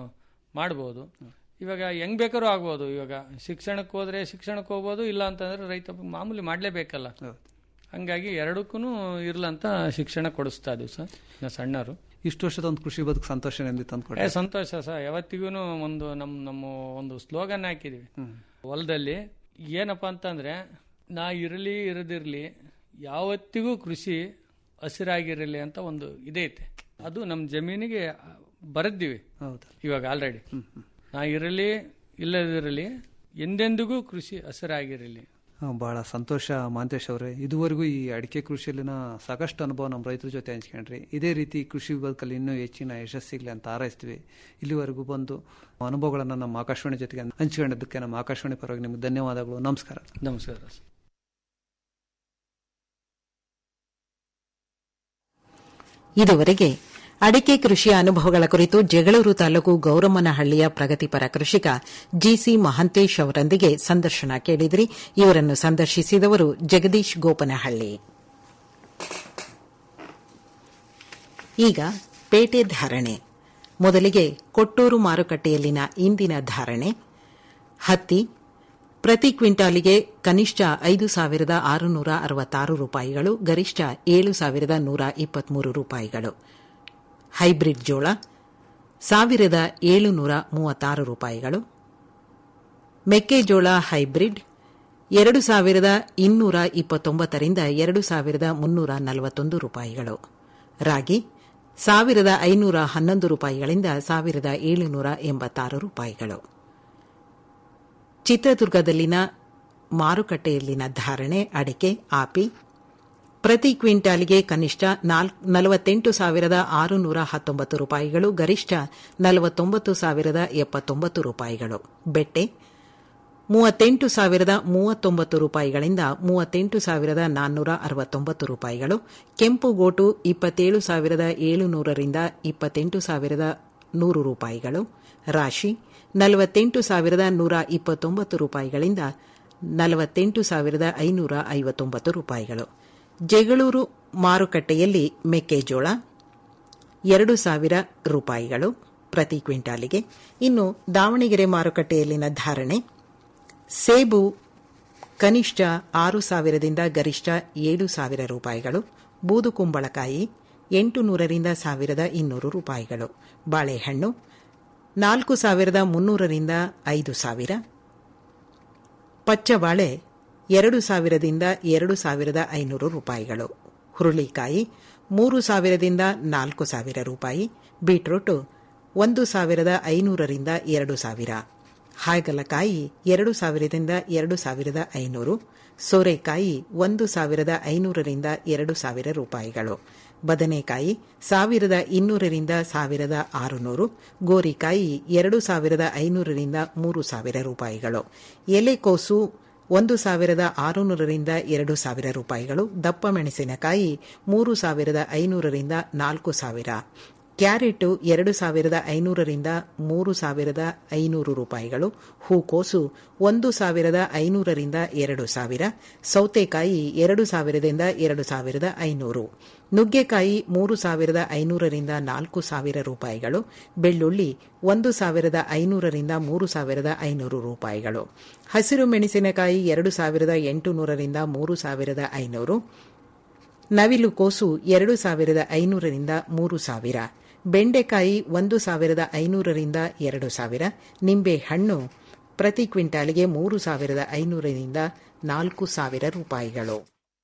ಮಾಡ್ಬೋದು ಇವಾಗ ಹೆಂಗ್ ಬೇಕಾದ್ರೂ ಆಗ್ಬೋದು ಇವಾಗ ಶಿಕ್ಷಣಕ್ಕೆ ಹೋದ್ರೆ ಶಿಕ್ಷಣಕ್ಕೆ ಹೋಗ್ಬೋದು ಇಲ್ಲ ಅಂತಂದ್ರೆ ರೈತ ಮಾಮೂಲಿ ಮಾಡ್ಲೇಬೇಕಲ್ಲ ಹಂಗಾಗಿ ಎರಡಕ್ಕೂ ಇರ್ಲಂತ ಶಿಕ್ಷಣ ಕೊಡಿಸ್ತಾ ಇದೀವಿ ಸರ್ ನಾವು ಸಣ್ಣರು ಇಷ್ಟು ವರ್ಷದ ಒಂದು ಕೃಷಿ ಬದುಕು ಸಂತೋಷ ಎಂದು ಏ ತಂದ್ಕೊಡಿ ಸಂತೋಷ ಸರ್ ಯಾವತ್ತಿಗೂ ಒಂದು ನಮ್ ನಮ್ಮ ಒಂದು ಸ್ಲೋಗನ್ ಹಾಕಿದೀವಿ ಹೊಲದಲ್ಲಿ ಏನಪ್ಪಾ ಅಂತಂದ್ರೆ ನಾ ಇರಲಿ ಇರದಿರ್ಲಿ ಯಾವತ್ತಿಗೂ ಕೃಷಿ ಹಸಿರಾಗಿರಲಿ ಅಂತ ಒಂದು ಇದೈತೆ ಅದು ನಮ್ಮ ಜಮೀನಿಗೆ ಬರೆದಿವಿ ಹೌದು ಇವಾಗ ಆಲ್ರೆಡಿ ನಾ ಇರಲಿ ಇಲ್ಲದಿರಲಿ ಎಂದೆಂದಿಗೂ ಕೃಷಿ ಹಸಿರಾಗಿರಲಿ ಹಾ, ಬಹಳ ಸಂತೋಷ ಮಾಂತೇಶ್ ಅವರೇ ಇದುವರೆಗೂ ಈ ಅಡಿಕೆ ಕೃಷಿಯಲ್ಲಿನ ಸಾಕಷ್ಟು ಅನುಭವ ನಮ್ಮ ರೈತರ ಜೊತೆ ಹಂಚ್ಕೊಂಡ್ರಿ ಇದೇ ರೀತಿ ಕೃಷಿ ಬದುಕಲ್ಲಿ ಇನ್ನೂ ಹೆಚ್ಚಿನ ಯಶಸ್ಸಿಗ್ಲಿ ಅಂತ ಹಾರೈಸ್ತೀವಿ ಇಲ್ಲಿವರೆಗೂ ಬಂದು ಅನುಭವಗಳನ್ನು ನಮ್ಮ ಆಕಾಶವಾಣಿ ಜೊತೆಗೆ ಹಂಚಿಕೊಂಡಿದ್ದಕ್ಕೆ ನಮ್ಮ ಆಕಾಶವಾಣಿ ಪರವಾಗಿ ನಿಮ್ಗೆ ಧನ್ಯವಾದಗಳು ನಮಸ್ಕಾರ ನಮಸ್ಕಾರ ಇದುವರೆಗೆ ಅಡಿಕೆ ಕೃಷಿಯ ಅನುಭವಗಳ ಕುರಿತು ಜಗಳೂರು ತಾಲೂಕು ಗೌರಮ್ಮನಹಳ್ಳಿಯ ಪ್ರಗತಿಪರ ಕೃಷಿಕ ಜಿಸಿ ಮಹಂತೇಶ್ ಅವರೊಂದಿಗೆ ಸಂದರ್ಶನ ಕೇಳಿದ್ರಿ ಇವರನ್ನು ಸಂದರ್ಶಿಸಿದವರು ಜಗದೀಶ್ ಗೋಪನಹಳ್ಳಿ ಈಗ ಪೇಟೆ ಧಾರಣೆ ಮೊದಲಿಗೆ ಕೊಟ್ಟೂರು ಮಾರುಕಟ್ಟೆಯಲ್ಲಿನ ಇಂದಿನ ಧಾರಣೆ ಹತ್ತಿ ಪ್ರತಿ ಕ್ವಿಂಟಾಲಿಗೆ ಕನಿಷ್ಠ ಐದು ಸಾವಿರದ ಆರುನೂರ ಅರವತ್ತಾರು ರೂಪಾಯಿಗಳು ಗರಿಷ್ಠ ಏಳು ಸಾವಿರದ ನೂರ ಇಪ್ಪತ್ಮೂರು ರೂಪಾಯಿಗಳು ಹೈಬ್ರಿಡ್ ಜೋಳ ಸಾವಿರದ ಏಳುನೂರ ಮೂವತ್ತಾರು ರೂಪಾಯಿಗಳು ಮೆಕ್ಕೆಜೋಳ ಹೈಬ್ರಿಡ್ ಎರಡು ಸಾವಿರದ ಇನ್ನೂರ ಇಪ್ಪತ್ತೊಂಬತ್ತರಿಂದ ಎರಡು ಸಾವಿರದ ಮುನ್ನೂರ ನಲವತ್ತೊಂದು ರೂಪಾಯಿಗಳು ರಾಗಿ ಸಾವಿರದ ಐನೂರ ಹನ್ನೊಂದು ರೂಪಾಯಿಗಳಿಂದ ಸಾವಿರದ ಏಳುನೂರ ಎಂಬತ್ತಾರು ರೂಪಾಯಿಗಳು ಚಿತ್ರದುರ್ಗದಲ್ಲಿನ ಮಾರುಕಟ್ಟೆಯಲ್ಲಿನ ಧಾರಣೆ ಅಡಿಕೆ ಆಪಿ ಪ್ರತಿ ಕ್ವಿಂಟಾಲಿಗೆ ಕನಿಷ್ಠ ನಲವತ್ತೆಂಟು ಸಾವಿರದ ಆರುನೂರ ಹತ್ತೊಂಬತ್ತು ರೂಪಾಯಿಗಳು ಗರಿಷ್ಠ ನಲವತ್ತೊಂಬತ್ತು ಸಾವಿರದ ಎಪ್ಪತ್ತೊಂಬತ್ತು ರೂಪಾಯಿಗಳು ಬೆಟ್ಟೆ ಮೂವತ್ತೆಂಟು ಸಾವಿರದ ಮೂವತ್ತೊಂಬತ್ತು ರೂಪಾಯಿಗಳಿಂದ ಮೂವತ್ತೆಂಟು ಸಾವಿರದ ನಾನ್ನೂರ ಅರವತ್ತೊಂಬತ್ತು ರೂಪಾಯಿಗಳು ಕೆಂಪು ಗೋಟು ಇಪ್ಪತ್ತೇಳು ಸಾವಿರದ ಏಳುನೂರರಿಂದ ಇಪ್ಪತ್ತೆಂಟು ಸಾವಿರದ ನೂರು ರೂಪಾಯಿಗಳು ರಾಶಿ ನಲವತ್ತೆಂಟು ಸಾವಿರದ ನೂರ ಇಪ್ಪತ್ತೊಂಬತ್ತು ರೂಪಾಯಿಗಳಿಂದ ನಲವತ್ತೆಂಟು ಸಾವಿರದ ಐನೂರ ಐವತ್ತೊಂಬತ್ತು ರೂಪಾಯಿಗಳು ಜಗಳೂರು ಮಾರುಕಟ್ಟೆಯಲ್ಲಿ ಮೆಕ್ಕೆಜೋಳ ಎರಡು ಸಾವಿರ ರೂಪಾಯಿಗಳು ಪ್ರತಿ ಕ್ವಿಂಟಾಲಿಗೆ ಇನ್ನು ದಾವಣಗೆರೆ ಮಾರುಕಟ್ಟೆಯಲ್ಲಿನ ಧಾರಣೆ ಸೇಬು ಕನಿಷ್ಠ ಆರು ಸಾವಿರದಿಂದ ಗರಿಷ್ಠ ಏಳು ಸಾವಿರ ರೂಪಾಯಿಗಳು ಬೂದು ಕುಂಬಳಕಾಯಿ ಎಂಟು ನೂರರಿಂದ ಸಾವಿರದ ಇನ್ನೂರು ರೂಪಾಯಿಗಳು ಬಾಳೆಹಣ್ಣು ನಾಲ್ಕು ಸಾವಿರದ ಮುನ್ನೂರರಿಂದ ಐದು ಸಾವಿರ ಪಚ್ಚಬಾಳೆ ಎರಡು ಸಾವಿರದಿಂದ ಎರಡು ಸಾವಿರದ ಐನೂರು ರೂಪಾಯಿಗಳು ಹುರುಳಿಕಾಯಿ ಮೂರು ಸಾವಿರದಿಂದ ನಾಲ್ಕು ಸಾವಿರ ರೂಪಾಯಿ ಬೀಟ್ರೂಟು ಒಂದು ಸಾವಿರದ ಐನೂರರಿಂದ ಎರಡು ಸಾವಿರ ಹಾಗಲಕಾಯಿ ಎರಡು ಸಾವಿರದಿಂದ ಎರಡು ಸಾವಿರದ ಐನೂರು ಸೋರೆಕಾಯಿ ಒಂದು ಸಾವಿರದ ಐನೂರರಿಂದ ಎರಡು ಸಾವಿರ ರೂಪಾಯಿಗಳು ಬದನೆಕಾಯಿ ಸಾವಿರದ ಇನ್ನೂರರಿಂದ ಸಾವಿರದ ಆರುನೂರು ಗೋರಿಕಾಯಿ ಎರಡು ಸಾವಿರದ ಐನೂರರಿಂದ ಮೂರು ಸಾವಿರ ರೂಪಾಯಿಗಳು ಎಲೆಕೋಸು ಒಂದು ಸಾವಿರದ ಆರುನೂರರಿಂದ ಎರಡು ಸಾವಿರ ರೂಪಾಯಿಗಳು ದಪ್ಪ ಮೆಣಸಿನಕಾಯಿ ಮೂರು ಸಾವಿರದ ಐನೂರರಿಂದ ನಾಲ್ಕು ಸಾವಿರ ಕ್ಯಾರೆಟ್ ಎರಡು ಸಾವಿರದ ಐನೂರರಿಂದ ಮೂರು ಸಾವಿರದ ಐನೂರು ರೂಪಾಯಿಗಳು ಹೂಕೋಸು ಒಂದು ಸಾವಿರದ ಐನೂರರಿಂದ ಎರಡು ಸಾವಿರ ಸೌತೆಕಾಯಿ ಎರಡು ಸಾವಿರದಿಂದ ಎರಡು ಸಾವಿರದ ಐನೂರು ನುಗ್ಗೆಕಾಯಿ ಮೂರು ಸಾವಿರದ ಐನೂರರಿಂದ ನಾಲ್ಕು ಸಾವಿರ ರೂಪಾಯಿಗಳು ಬೆಳ್ಳುಳ್ಳಿ ಒಂದು ಸಾವಿರದ ಐನೂರರಿಂದ ಮೂರು ಸಾವಿರದ ಐನೂರು ರೂಪಾಯಿಗಳು ಹಸಿರು ಮೆಣಸಿನಕಾಯಿ ಎರಡು ಸಾವಿರದ ಎಂಟುನೂರರಿಂದ ಮೂರು ಸಾವಿರದ ಐನೂರು ನವಿಲು ಕೋಸು ಎರಡು ಸಾವಿರದ ಐನೂರರಿಂದ ಮೂರು ಸಾವಿರ ಬೆಂಡೆಕಾಯಿ ಒಂದು ಸಾವಿರದ ಐನೂರರಿಂದ ಎರಡು ಸಾವಿರ ನಿಂಬೆ ಹಣ್ಣು ಪ್ರತಿ ಕ್ವಿಂಟಾಲಿಗೆ ಮೂರು ಸಾವಿರದ ಐನೂರರಿಂದ ನಾಲ್ಕು ಸಾವಿರ ರೂಪಾಯಿಗಳು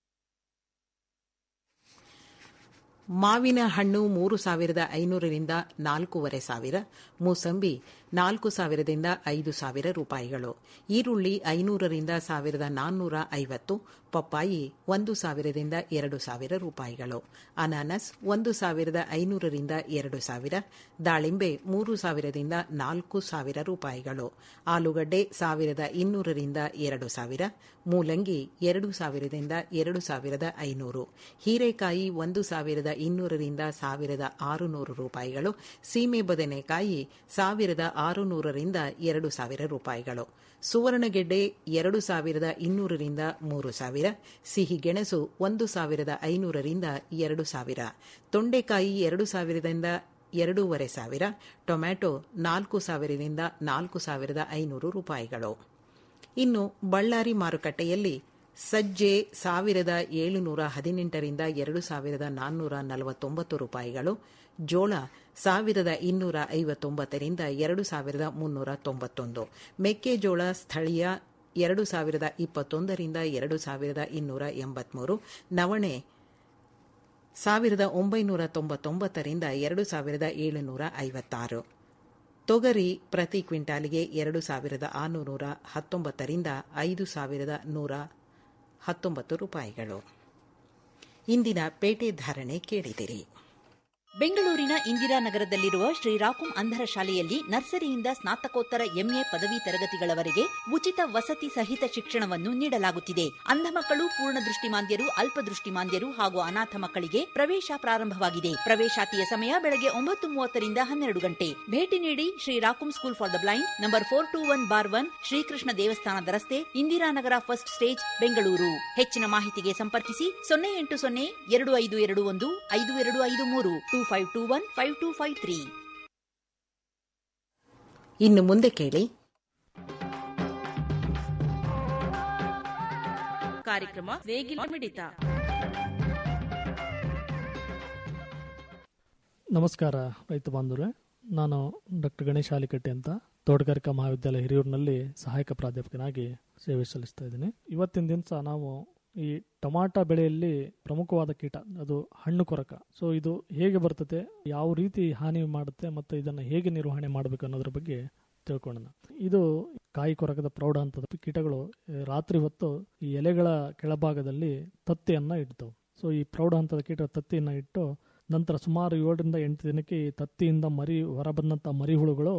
ಮಾವಿನ ಹಣ್ಣು ಮೂರು ಸಾವಿರದ ಐನೂರರಿಂದ ನಾಲ್ಕೂವರೆ ಸಾವಿರ ಮೂಸಂಬಿ ನಾಲ್ಕು ಸಾವಿರದಿಂದ ಐದು ಸಾವಿರ ರೂಪಾಯಿಗಳು ಈರುಳ್ಳಿ ಐನೂರರಿಂದ ಸಾವಿರದ ನಾನ್ನೂರ ಐವತ್ತು ಪಪ್ಪಾಯಿ ಒಂದು ಸಾವಿರದಿಂದ ಎರಡು ಸಾವಿರ ರೂಪಾಯಿಗಳು ಅನಾನಸ್ ಒಂದು ಸಾವಿರದ ಐನೂರರಿಂದ ಎರಡು ಸಾವಿರ ದಾಳಿಂಬೆ ಮೂರು ಸಾವಿರದಿಂದ ನಾಲ್ಕು ಸಾವಿರ ರೂಪಾಯಿಗಳು ಆಲೂಗಡ್ಡೆ ಸಾವಿರದ ಇನ್ನೂರರಿಂದ ಎರಡು ಸಾವಿರ ಮೂಲಂಗಿ ಎರಡು ಸಾವಿರದಿಂದ ಎರಡು ಸಾವಿರದ ಐನೂರು ಹೀರೆಕಾಯಿ ಒಂದು ಸಾವಿರದ ಇನ್ನೂರರಿಂದ ಸಾವಿರದ ಆರುನೂರು ರೂಪಾಯಿಗಳು ಸೀಮೆ ಬದನೆಕಾಯಿ ಸಾವಿರದ ಆರುನೂರರಿಂದ ಎರಡು ಸಾವಿರ ರೂಪಾಯಿಗಳು ಸುವರ್ಣಗೆಡ್ಡೆ ಎರಡು ಸಾವಿರದ ಇನ್ನೂರರಿಂದ ಮೂರು ಸಾವಿರ ಸಿಹಿಗೆಣಸು ಒಂದು ಸಾವಿರದ ಐನೂರರಿಂದ ಎರಡು ಸಾವಿರ ತೊಂಡೆಕಾಯಿ ಎರಡು ಸಾವಿರದಿಂದ ಎರಡೂವರೆ ಸಾವಿರ ಟೊಮ್ಯಾಟೊ ನಾಲ್ಕು ಸಾವಿರದಿಂದ ನಾಲ್ಕು ಸಾವಿರದ ಐನೂರು ರೂಪಾಯಿಗಳು ಇನ್ನು ಬಳ್ಳಾರಿ ಮಾರುಕಟ್ಟೆಯಲ್ಲಿ ಸಜ್ಜೆ ಸಾವಿರದ ಏಳುನೂರ ಹದಿನೆಂಟರಿಂದ ಎರಡು ಸಾವಿರದ ನಾನ್ನೂರ ನಲವತ್ತೊಂಬತ್ತು ರೂಪಾಯಿಗಳು ಜೋಳ ಸಾವಿರದ ಇನ್ನೂರ ಐವತ್ತೊಂಬತ್ತರಿಂದ ಎರಡು ಸಾವಿರದ ಮುನ್ನೂರ ತೊಂಬತ್ತೊಂದು ಮೆಕ್ಕೆಜೋಳ ಸ್ಥಳೀಯ ಎರಡು ಸಾವಿರದ ಇಪ್ಪತ್ತೊಂದರಿಂದ ಎರಡು ಸಾವಿರದ ಇನ್ನೂರ ಎಂಬತ್ಮೂರು ನವಣೆ ಸಾವಿರದ ಒಂಬೈನೂರ ತೊಂಬತ್ತೊಂಬತ್ತರಿಂದ ಎರಡು ಸಾವಿರದ ಏಳುನೂರ ಐವತ್ತಾರು ತೊಗರಿ ಪ್ರತಿ ಕ್ವಿಂಟಾಲಿಗೆ ಎರಡು ಸಾವಿರದ ಆರುನೂರ ಹತ್ತೊಂಬತ್ತರಿಂದ ಐದು ಸಾವಿರದ ನೂರ ಹತ್ತೊಂಬತ್ತು ರೂಪಾಯಿಗಳು ಇಂದಿನ ಪೇಟೆ ಧಾರಣೆ ಕೇಳಿದಿರಿ ಬೆಂಗಳೂರಿನ ಇಂದಿರಾನಗರದಲ್ಲಿರುವ ಶ್ರೀರಾಕುಂ ಅಂಧರ ಶಾಲೆಯಲ್ಲಿ ನರ್ಸರಿಯಿಂದ ಸ್ನಾತಕೋತ್ತರ ಎಂಎ ಪದವಿ ತರಗತಿಗಳವರೆಗೆ ಉಚಿತ ವಸತಿ ಸಹಿತ ಶಿಕ್ಷಣವನ್ನು ನೀಡಲಾಗುತ್ತಿದೆ ಅಂಧ ಮಕ್ಕಳು ಪೂರ್ಣ ದೃಷ್ಟಿಮಾಂದ್ಯರು ಅಲ್ಪದೃಷ್ಟಿಮಾಂದ್ಯರು ಹಾಗೂ ಅನಾಥ ಮಕ್ಕಳಿಗೆ ಪ್ರವೇಶ ಪ್ರಾರಂಭವಾಗಿದೆ ಪ್ರವೇಶಾತಿಯ ಸಮಯ ಬೆಳಗ್ಗೆ ಒಂಬತ್ತು ಮೂವತ್ತರಿಂದ ಹನ್ನೆರಡು ಗಂಟೆ ಭೇಟಿ ನೀಡಿ ಶ್ರೀರಾಕುಂ school for the blind number four two one bar one Shrikrishna ದೇವಸ್ಥಾನದ ರಸ್ತೆ ಇಂದಿರಾನಗರ ಫಸ್ಟ್ ಸ್ಟೇಜ್ ಬೆಂಗಳೂರು ಹೆಚ್ಚಿನ ಮಾಹಿತಿಗೆ ಸಂಪರ್ಕಿಸಿ ಸೊನ್ನೆ ಎಂಟು ಸೊನ್ನೆ ಎರಡು ಐದು ಎರಡು ಒಂದು ಐದು ಎರಡು ಐದು ಮೂರು two five two one five two five three ಇನ್ನು ಮುಂದೆ ಕೇಳಿ ಕಾರ್ಯಕ್ರಮ ನೇಗಿಲ ಮಿಡಿತ ನಮಸ್ಕಾರ ರೈತ ಬಾಂಧವರೇ ನಾನು ಡಾಕ್ಟರ್ ಗಣೇಶ್ ಹಾಲಿಕಟ್ಟೆ ಅಂತ ತೋಟಗಾರಿಕಾ ಮಹಾವಿದ್ಯಾಲಯ ಹಿರಿಯೂರಿನಲ್ಲಿ ಸಹಾಯಕ ಪ್ರಾಧ್ಯಾಪಕನಾಗಿ ಸೇವೆ ಸಲ್ಲಿಸ್ತಾ ಇದ್ದೀನಿ ಇವತ್ತಿನ ದಿವಸ ನಾವು ಈ ಟೊಮಾಟೊ ಬೆಳೆಯಲ್ಲಿ ಪ್ರಮುಖವಾದ ಕೀಟ ಅದು ಹಣ್ಣು ಕೊರಕ ಸೊ ಇದು ಹೇಗೆ ಬರ್ತದೆ ಯಾವ ರೀತಿ ಹಾನಿ ಮಾಡುತ್ತೆ ಮತ್ತು ಇದನ್ನು ಹೇಗೆ ನಿರ್ವಹಣೆ ಮಾಡಬೇಕು ಅನ್ನೋದ್ರ ಬಗ್ಗೆ ತಿಳ್ಕೊಳ್ಳೋಣ ಇದು ಕಾಯಿ ಕೊರಕದ ಪ್ರೌಢ ಹಂತದ ಕೀಟಗಳು ಆ, ರಾತ್ರಿ ಹೊತ್ತು ಈ ಎಲೆಗಳ ಕೆಳಭಾಗದಲ್ಲಿ ತತ್ತಿಯನ್ನ ಇಡ್ತವೆ ಸೊ ಈ ಪ್ರೌಢ ಹಂತದ ಕೀಟ ತತ್ತಿಯನ್ನ ಇಟ್ಟು ನಂತರ ಸುಮಾರು ಏಳರಿಂದ ಎಂಟು ದಿನಕ್ಕೆ ಈ ತತ್ತಿಯಿಂದ ಮರಿ ಹೊರಬಂದಂಥ ಮರಿ ಹುಳುಗಳು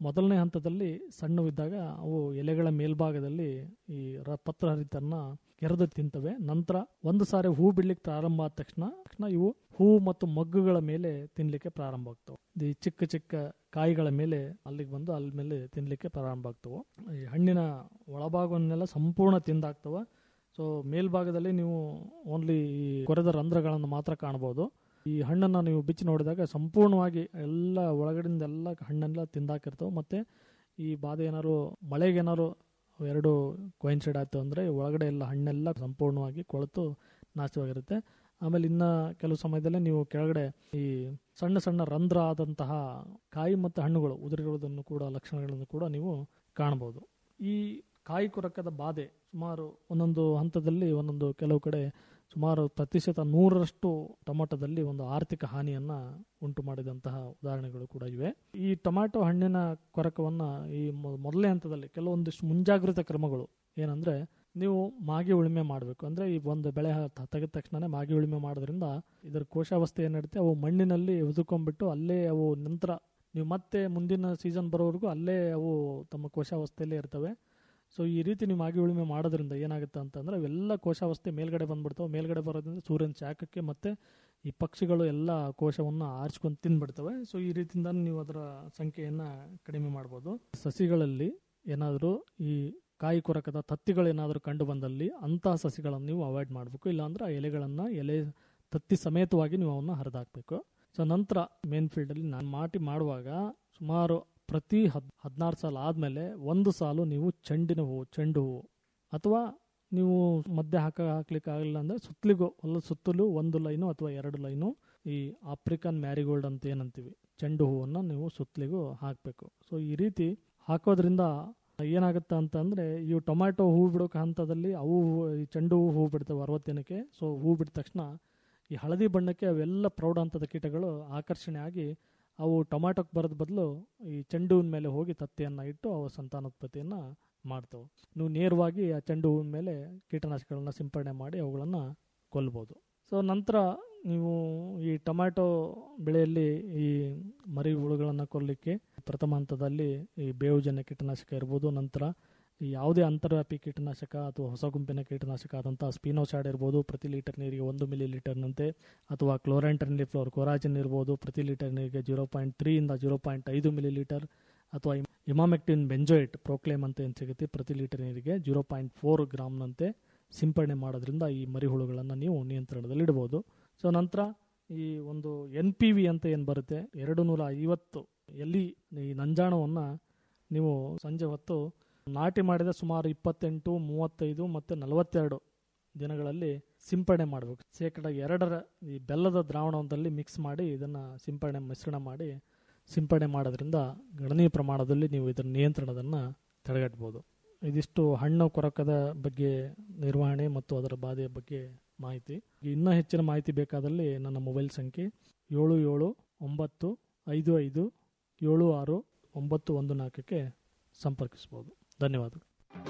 ಮೊದಲನೇ ಹಂತದಲ್ಲಿ ಸಣ್ಣವಿದ್ದಾಗ ಅವು ಎಲೆಗಳ ಮೇಲ್ಭಾಗದಲ್ಲಿ ಈ ರ- ಪತ್ರ ಹರಿತನ್ನ ಕೆರೆದು ತಿಂತವೆ ನಂತರ ಒಂದು ಸಾರಿ ಹೂ ಬಿಡ್ಲಿಕ್ಕೆ ಪ್ರಾರಂಭ ಆದ ತಕ್ಷಣ ತಕ್ಷಣ ಇವು ಹೂ ಮತ್ತು ಮಗ್ಗುಗಳ ಮೇಲೆ ತಿನ್ಲಿಕ್ಕೆ ಪ್ರಾರಂಭ ಆಗ್ತವೆ ಈ ಚಿಕ್ಕ ಚಿಕ್ಕ ಕಾಯಿಗಳ ಮೇಲೆ ಅಲ್ಲಿಗೆ ಬಂದು ಅಲ್ಲಿ ಮೇಲೆ ತಿನ್ಲಿಕ್ಕೆ ಪ್ರಾರಂಭ ಆಗ್ತವೆ ಈ ಹಣ್ಣಿನ ಒಳಭಾಗವನ್ನೆಲ್ಲ ಸಂಪೂರ್ಣ ತಿಂದಾಗ್ತವೆ ಸೊ ಮೇಲ್ಭಾಗದಲ್ಲಿ ನೀವು ಓನ್ಲಿ ಈ ಕೊರೆದ ರಂಧ್ರಗಳನ್ನು ಮಾತ್ರ ಕಾಣಬಹುದು ಈ ಹಣ್ಣನ್ನು ನೀವು ಬಿಚ್ಚಿ ನೋಡಿದಾಗ ಸಂಪೂರ್ಣವಾಗಿ ಎಲ್ಲ ಒಳಗಡೆಯಿಂದ ಎಲ್ಲ ಹಣ್ಣೆಲ್ಲ ತಿಂದಾಕಿರ್ತವೆ ಮತ್ತೆ ಈ ಬಾಧೆ ಏನಾದ್ರು ಮಳೆಗೆ ಏನಾದ್ರು ಎರಡು ಕೊಯಿನ್ಸೈಡ್ ಆಯ್ತು ಅಂದರೆ ಒಳಗಡೆ ಎಲ್ಲ ಹಣ್ಣೆಲ್ಲ ಸಂಪೂರ್ಣವಾಗಿ ಕೊಳೆತು ನಾಶವಾಗಿರುತ್ತೆ ಆಮೇಲೆ ಇನ್ನ ಕೆಲವು ಸಮಯದಲ್ಲಿ ನೀವು ಕೆಳಗಡೆ ಈ ಸಣ್ಣ ಸಣ್ಣ ರಂಧ್ರ ಆದಂತಹ ಕಾಯಿ ಮತ್ತು ಹಣ್ಣುಗಳು ಉದುರಿರುವುದನ್ನು ಕೂಡ ಲಕ್ಷಣಗಳನ್ನು ಕೂಡ ನೀವು ಕಾಣಬಹುದು ಈ ಕಾಯಿ ಕೊರಕದ ಬಾಧೆ ಸುಮಾರು ಒಂದೊಂದು ಹಂತದಲ್ಲಿ ಒಂದೊಂದು ಕೆಲವು ಕಡೆ ಸುಮಾರು ಪ್ರತಿಶತ ನೂರರಷ್ಟು ಟೊಮಾಟೋದಲ್ಲಿ ಒಂದು ಆರ್ಥಿಕ ಹಾನಿಯನ್ನ ಉಂಟು ಮಾಡಿದಂತಹ ಉದಾಹರಣೆಗಳು ಕೂಡ ಇವೆ ಈ ಟೊಮ್ಯಾಟೊ ಹಣ್ಣಿನ ಕೊರಕವನ್ನ ಈ ಮೊ- ಮೊದಲನೇ ಹಂತದಲ್ಲಿ ಕೆಲವೊಂದಿಷ್ಟು ಮುಂಜಾಗ್ರತಾ ಕ್ರಮಗಳು ಏನಂದ್ರೆ ನೀವು ಮಾಗಿ ಉಳುಮೆ ಮಾಡಬೇಕು ಅಂದ್ರೆ ಈ ಒಂದು ಬೆಳೆ ತ- ತೆಗೆದ ತಕ್ಷಣ ಮಾಗಿ ಉಳುಮೆ ಮಾಡೋದ್ರಿಂದ ಇದರ ಕೋಶಾವಸ್ಥೆ ಏನಿರುತ್ತೆ ಅವು ಮಣ್ಣಿನಲ್ಲಿ ಹುದುಕೊಂಡ್ಬಿಟ್ಟು ಅಲ್ಲೇ ಅವು ನಂತರ ನೀವು ಮತ್ತೆ ಮುಂದಿನ ಸೀಸನ್ ಬರೋವರೆಗೂ ಅಲ್ಲೇ ಅವು ತಮ್ಮ ಕೋಶಾವಸ್ಥೆಯಲ್ಲೇ ಇರ್ತವೆ ಸೊ ಈ ರೀತಿ ನೀವು ಮಾಗಿ ಉಳುಮೆ ಮಾಡೋದ್ರಿಂದ ಏನಾಗುತ್ತೆ ಅಂತಂದ್ರೆ ಅವೆಲ್ಲ ಕೋಶಾವಸ್ಥೆ ಮೇಲ್ಗಡೆ ಬಂದ್ಬಿಡ್ತವೆ ಮೇಲ್ಗಡೆ ಬರೋದ್ರಿಂದ ಸೂರ್ಯನ ಶಾಖಕ್ಕೆ ಮತ್ತೆ ಈ ಪಕ್ಷಿಗಳು ಎಲ್ಲ ಕೋಶವನ್ನು ಆರಿಸ್ಕೊಂಡು ತಿಂದ್ಬಿಡ್ತವೆ ಸೊ ಈ ರೀತಿಯಿಂದ ನೀವು ಅದರ ಸಂಖ್ಯೆಯನ್ನ ಕಡಿಮೆ ಮಾಡ್ಬೋದು ಸಸಿಗಳಲ್ಲಿ ಏನಾದರೂ ಈ ಕಾಯಿ ಕೊರಕದ ತತ್ತಿಗಳು ಏನಾದರೂ ಕಂಡು ಬಂದಲ್ಲಿ ಅಂತಹ ಸಸಿಗಳನ್ನು ನೀವು ಅವಾಯ್ಡ್ ಮಾಡಬೇಕು ಇಲ್ಲಾಂದ್ರೆ ಆ ಎಲೆಗಳನ್ನು ಎಲೆ ತತ್ತಿ ಸಮೇತವಾಗಿ ನೀವು ಅವನ್ನ ಹರಿದಾಕ್ಬೇಕು ಸೊ ನಂತರ ಮೇನ್ ಫೀಲ್ಡಲ್ಲಿ ನಾನು ಮಾಟಿ ಮಾಡುವಾಗ ಸುಮಾರು ಪ್ರತಿ ಹದ್ ಹದಿನಾರು ಸಾಲ ಆದಮೇಲೆ ಒಂದು ಸಾಲು ನೀವು ಚೆಂಡಿನ ಹೂವು ಚೆಂಡು ಹೂವು ಅಥವಾ ನೀವು ಮಧ್ಯೆ ಹಾಕ ಹಾಕ್ಲಿಕ್ಕೆ ಆಗಲಿಲ್ಲ ಅಂದರೆ ಸುತ್ತಲಿಗೂ ಹೊಲ ಸುತ್ತಲೂ ಒಂದು ಲೈನು ಅಥವಾ ಎರಡು ಲೈನು ಈ ಆಫ್ರಿಕನ್ ಮ್ಯಾರಿಗೋಲ್ಡ್ ಅಂತ ಏನಂತೀವಿ ಚೆಂಡು ಹೂವನ್ನು ನೀವು ಸುತ್ತಲಿಗೂ ಹಾಕಬೇಕು ಸೊ ಈ ರೀತಿ ಹಾಕೋದ್ರಿಂದ ಏನಾಗುತ್ತೆ ಅಂತ ಅಂದರೆ ಇವು ಟೊಮ್ಯಾಟೊ ಹೂ ಬಿಡೋ ಹಂತದಲ್ಲಿ ಅವು ಹೂ- ಈ ಚೆಂಡು ಹೂ ಹೂ ಬಿಡ್ತವೆ ಅರವತ್ತಿನಕ್ಕೆ ಸೊ ಹೂ ಬಿಟ್ಟ ತಕ್ಷಣ ಈ ಹಳದಿ ಬಣ್ಣಕ್ಕೆ ಅವೆಲ್ಲ ಪ್ರೌಢ ಹಂತದ ಕೀಟಗಳು ಆಕರ್ಷಣೆ ಆಗಿ ಅವು ಟೊಮ್ಯಾಟೊಕ್ಕೆ ಬರೋದ್ ಬದಲು ಈ ಚೆಂಡು ಹೂವಿನ ಮೇಲೆ ಹೋಗಿ ತತ್ತೆಯನ್ನು ಇಟ್ಟು ಅವು ಸಂತಾನೋತ್ಪತ್ತಿಯನ್ನು ಮಾಡ್ತವೆ ನೀವು ನೇರವಾಗಿ ಆ ಚೆಂಡು ಹೂವಿನ ಮೇಲೆ ಕೀಟನಾಶಕಗಳನ್ನ ಸಿಂಪಡಣೆ ಮಾಡಿ ಅವುಗಳನ್ನು ಕೊಲ್ಬೋದು ಸೊ ನಂತರ ನೀವು ಈ ಟೊಮ್ಯಾಟೊ ಬೆಳೆಯಲ್ಲಿ ಈ ಮರಿ ಹುಳುಗಳನ್ನು ಕೊಲ್ಲಲಿಕ್ಕೆ ಪ್ರಥಮ ಹಂತದಲ್ಲಿ ಈ ಬೇವುಜನ್ಯ ಕೀಟನಾಶಕ ಇರ್ಬೋದು ನಂತರ ಈ ಯಾವುದೇ ಅಂತರ್ವ್ಯಾಪಿ ಕೀಟನಾಶಕ ಅಥವಾ ಹೊಸ ಗುಂಪಿನ ಕೀಟನಾಶಕ ಆದಂತಹ ಸ್ಪಿನೋಸಾಡ್ ಇರ್ಬೋದು ಪ್ರತಿ ಲೀಟರ್ ನೀರಿಗೆ ಒಂದು ಮಿಲಿ ಲೀಟರ್ನಂತೆ ಅಥವಾ ಕ್ಲೋರೆಂಟರ್ನಲ್ಲಿ ಫ್ಲೋರ್ ಕೊರಾಜಿನ್ ಇರ್ಬೋದು ಪ್ರತಿ ಲೀಟರ್ ನೀರಿಗೆ ಜೀರೋ ಪಾಯಿಂಟ್ ತ್ರೀ ಇಂದ ಜೀರೋ ಪಾಯಿಂಟ್ ಐದು ಮಿಲಿ ಲೀಟರ್ ಅಥವಾ ಇಮಾಮೆಕ್ಟಿನ್ ಬೆಂಜೋಯಿಟ್ ಪ್ರೋಕ್ಲೇಮ್ ಅಂತ ಏನು ಸಿಗುತ್ತೆ ಪ್ರತಿ ಲೀಟರ್ ನೀರಿಗೆ ಜೀರೋ ಪಾಯಿಂಟ್ ಫೋರ್ ಗ್ರಾಮ್ನಂತೆ ಸಿಂಪಡಣೆ ಮಾಡೋದ್ರಿಂದ ಈ ಮರಿಹುಳುಗಳನ್ನು ನೀವು ನಿಯಂತ್ರಣದಲ್ಲಿ ಇಡಬಹುದು ಸೊ ನಂತರ ಈ ಒಂದು ಎನ್ ಪಿ ವಿ ಅಂತ ಏನು ಬರುತ್ತೆ ಎರಡು ನೂರ ಐವತ್ತು ಎಲ್ಲಿ ಈ ನಂಜಾಣವನ್ನು ನೀವು ಸಂಜೆ ಹೊತ್ತು ನಾಟಿ ಮಾಡಿದ ಸುಮಾರು ಇಪ್ಪತ್ತೆಂಟು ಮೂವತ್ತೈದು ಮತ್ತು ನಲವತ್ತೆರಡು ದಿನಗಳಲ್ಲಿ ಸಿಂಪಡಣೆ ಮಾಡಬೇಕು ಶೇಕಡ ಎರಡರ ಈ ಬೆಲ್ಲದ ದ್ರಾವಣದಲ್ಲಿ ಮಿಕ್ಸ್ ಮಾಡಿ ಇದನ್ನು ಸಿಂಪಡಣೆ ಮಿಶ್ರಣ ಮಾಡಿ ಸಿಂಪಡಣೆ ಮಾಡೋದ್ರಿಂದ ಗಣನೀಯ ಪ್ರಮಾಣದಲ್ಲಿ ನೀವು ಇದರ ನಿಯಂತ್ರಣದನ್ನು ತಡೆಗಟ್ಟಬಹುದು ಇದಿಷ್ಟು ಹಣ್ಣು ಕೊರಕದ ಬಗ್ಗೆ ನಿರ್ವಹಣೆ ಮತ್ತು ಅದರ ಬಾಧೆಯ ಬಗ್ಗೆ ಮಾಹಿತಿ ಇನ್ನೂ ಹೆಚ್ಚಿನ ಮಾಹಿತಿ ಬೇಕಾದಲ್ಲಿ ನನ್ನ ಮೊಬೈಲ್ ಸಂಖ್ಯೆ ಏಳು ಏಳು ಒಂಬತ್ತು ಐದು ಐದು ಏಳು ಆರು ಒಂಬತ್ತು ಒಂದು ನಾಲ್ಕಕ್ಕೆ ಸಂಪರ್ಕಿಸಬಹುದು ಧನ್ಯವಾದಗಳು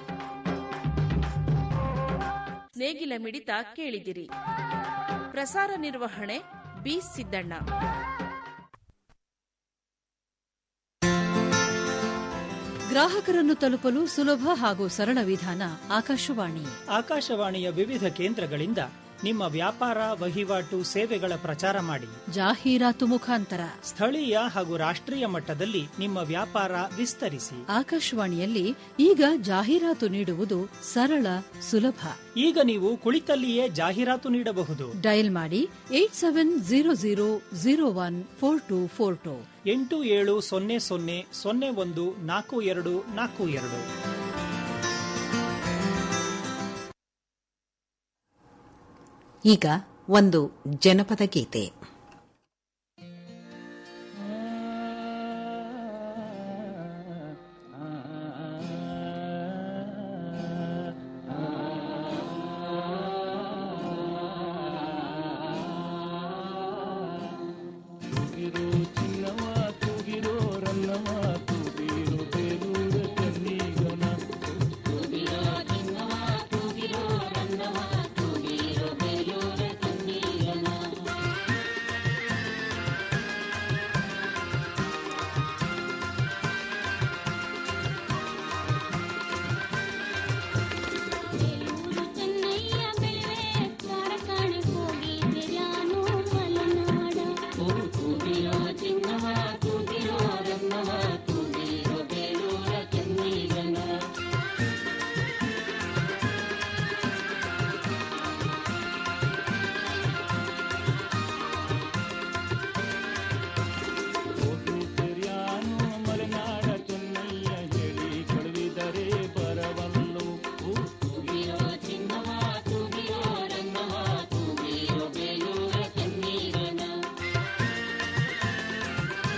ನೇಗಿಲ ಮಿಡಿತ ಕೇಳಿದಿರಿ ಪ್ರಸಾರ ನಿರ್ವಹಣೆ ಬಿ ಸಿದ್ದಣ್ಣ ಗ್ರಾಹಕರನ್ನು ತಲುಪಲು ಸುಲಭ ಹಾಗೂ ಸರಳ ವಿಧಾನ ಆಕಾಶವಾಣಿ ಆಕಾಶವಾಣಿಯ ವಿವಿಧ ಕೇಂದ್ರಗಳಿಂದ ನಿಮ್ಮ ವ್ಯಾಪಾರ ವಹಿವಾಟು ಸೇವೆಗಳ ಪ್ರಚಾರ ಮಾಡಿ ಜಾಹೀರಾತು ಮುಖಾಂತರ ಸ್ಥಳೀಯ ಹಾಗೂ ರಾಷ್ಟ್ರೀಯ ಮಟ್ಟದಲ್ಲಿ ನಿಮ್ಮ ವ್ಯಾಪಾರ ವಿಸ್ತರಿಸಿ ಆಕಾಶವಾಣಿಯಲ್ಲಿ ಈಗ ಜಾಹೀರಾತು ನೀಡುವುದು ಸರಳ ಸುಲಭ ಈಗ ನೀವು ಕುಳಿತಲ್ಲಿಯೇ ಜಾಹೀರಾತು ನೀಡಬಹುದು ಡಯಲ್ ಮಾಡಿ eight seven zero zero zero one four two four two ಎಂಟು ಏಳು ಸೊನ್ನೆ ಸೊನ್ನೆ ಸೊನ್ನೆ ಒಂದು ನಾಲ್ಕು ಎರಡು ನಾಲ್ಕು ಎರಡು ಈಗ ಒಂದು ಜನಪದ ಗೀತೆ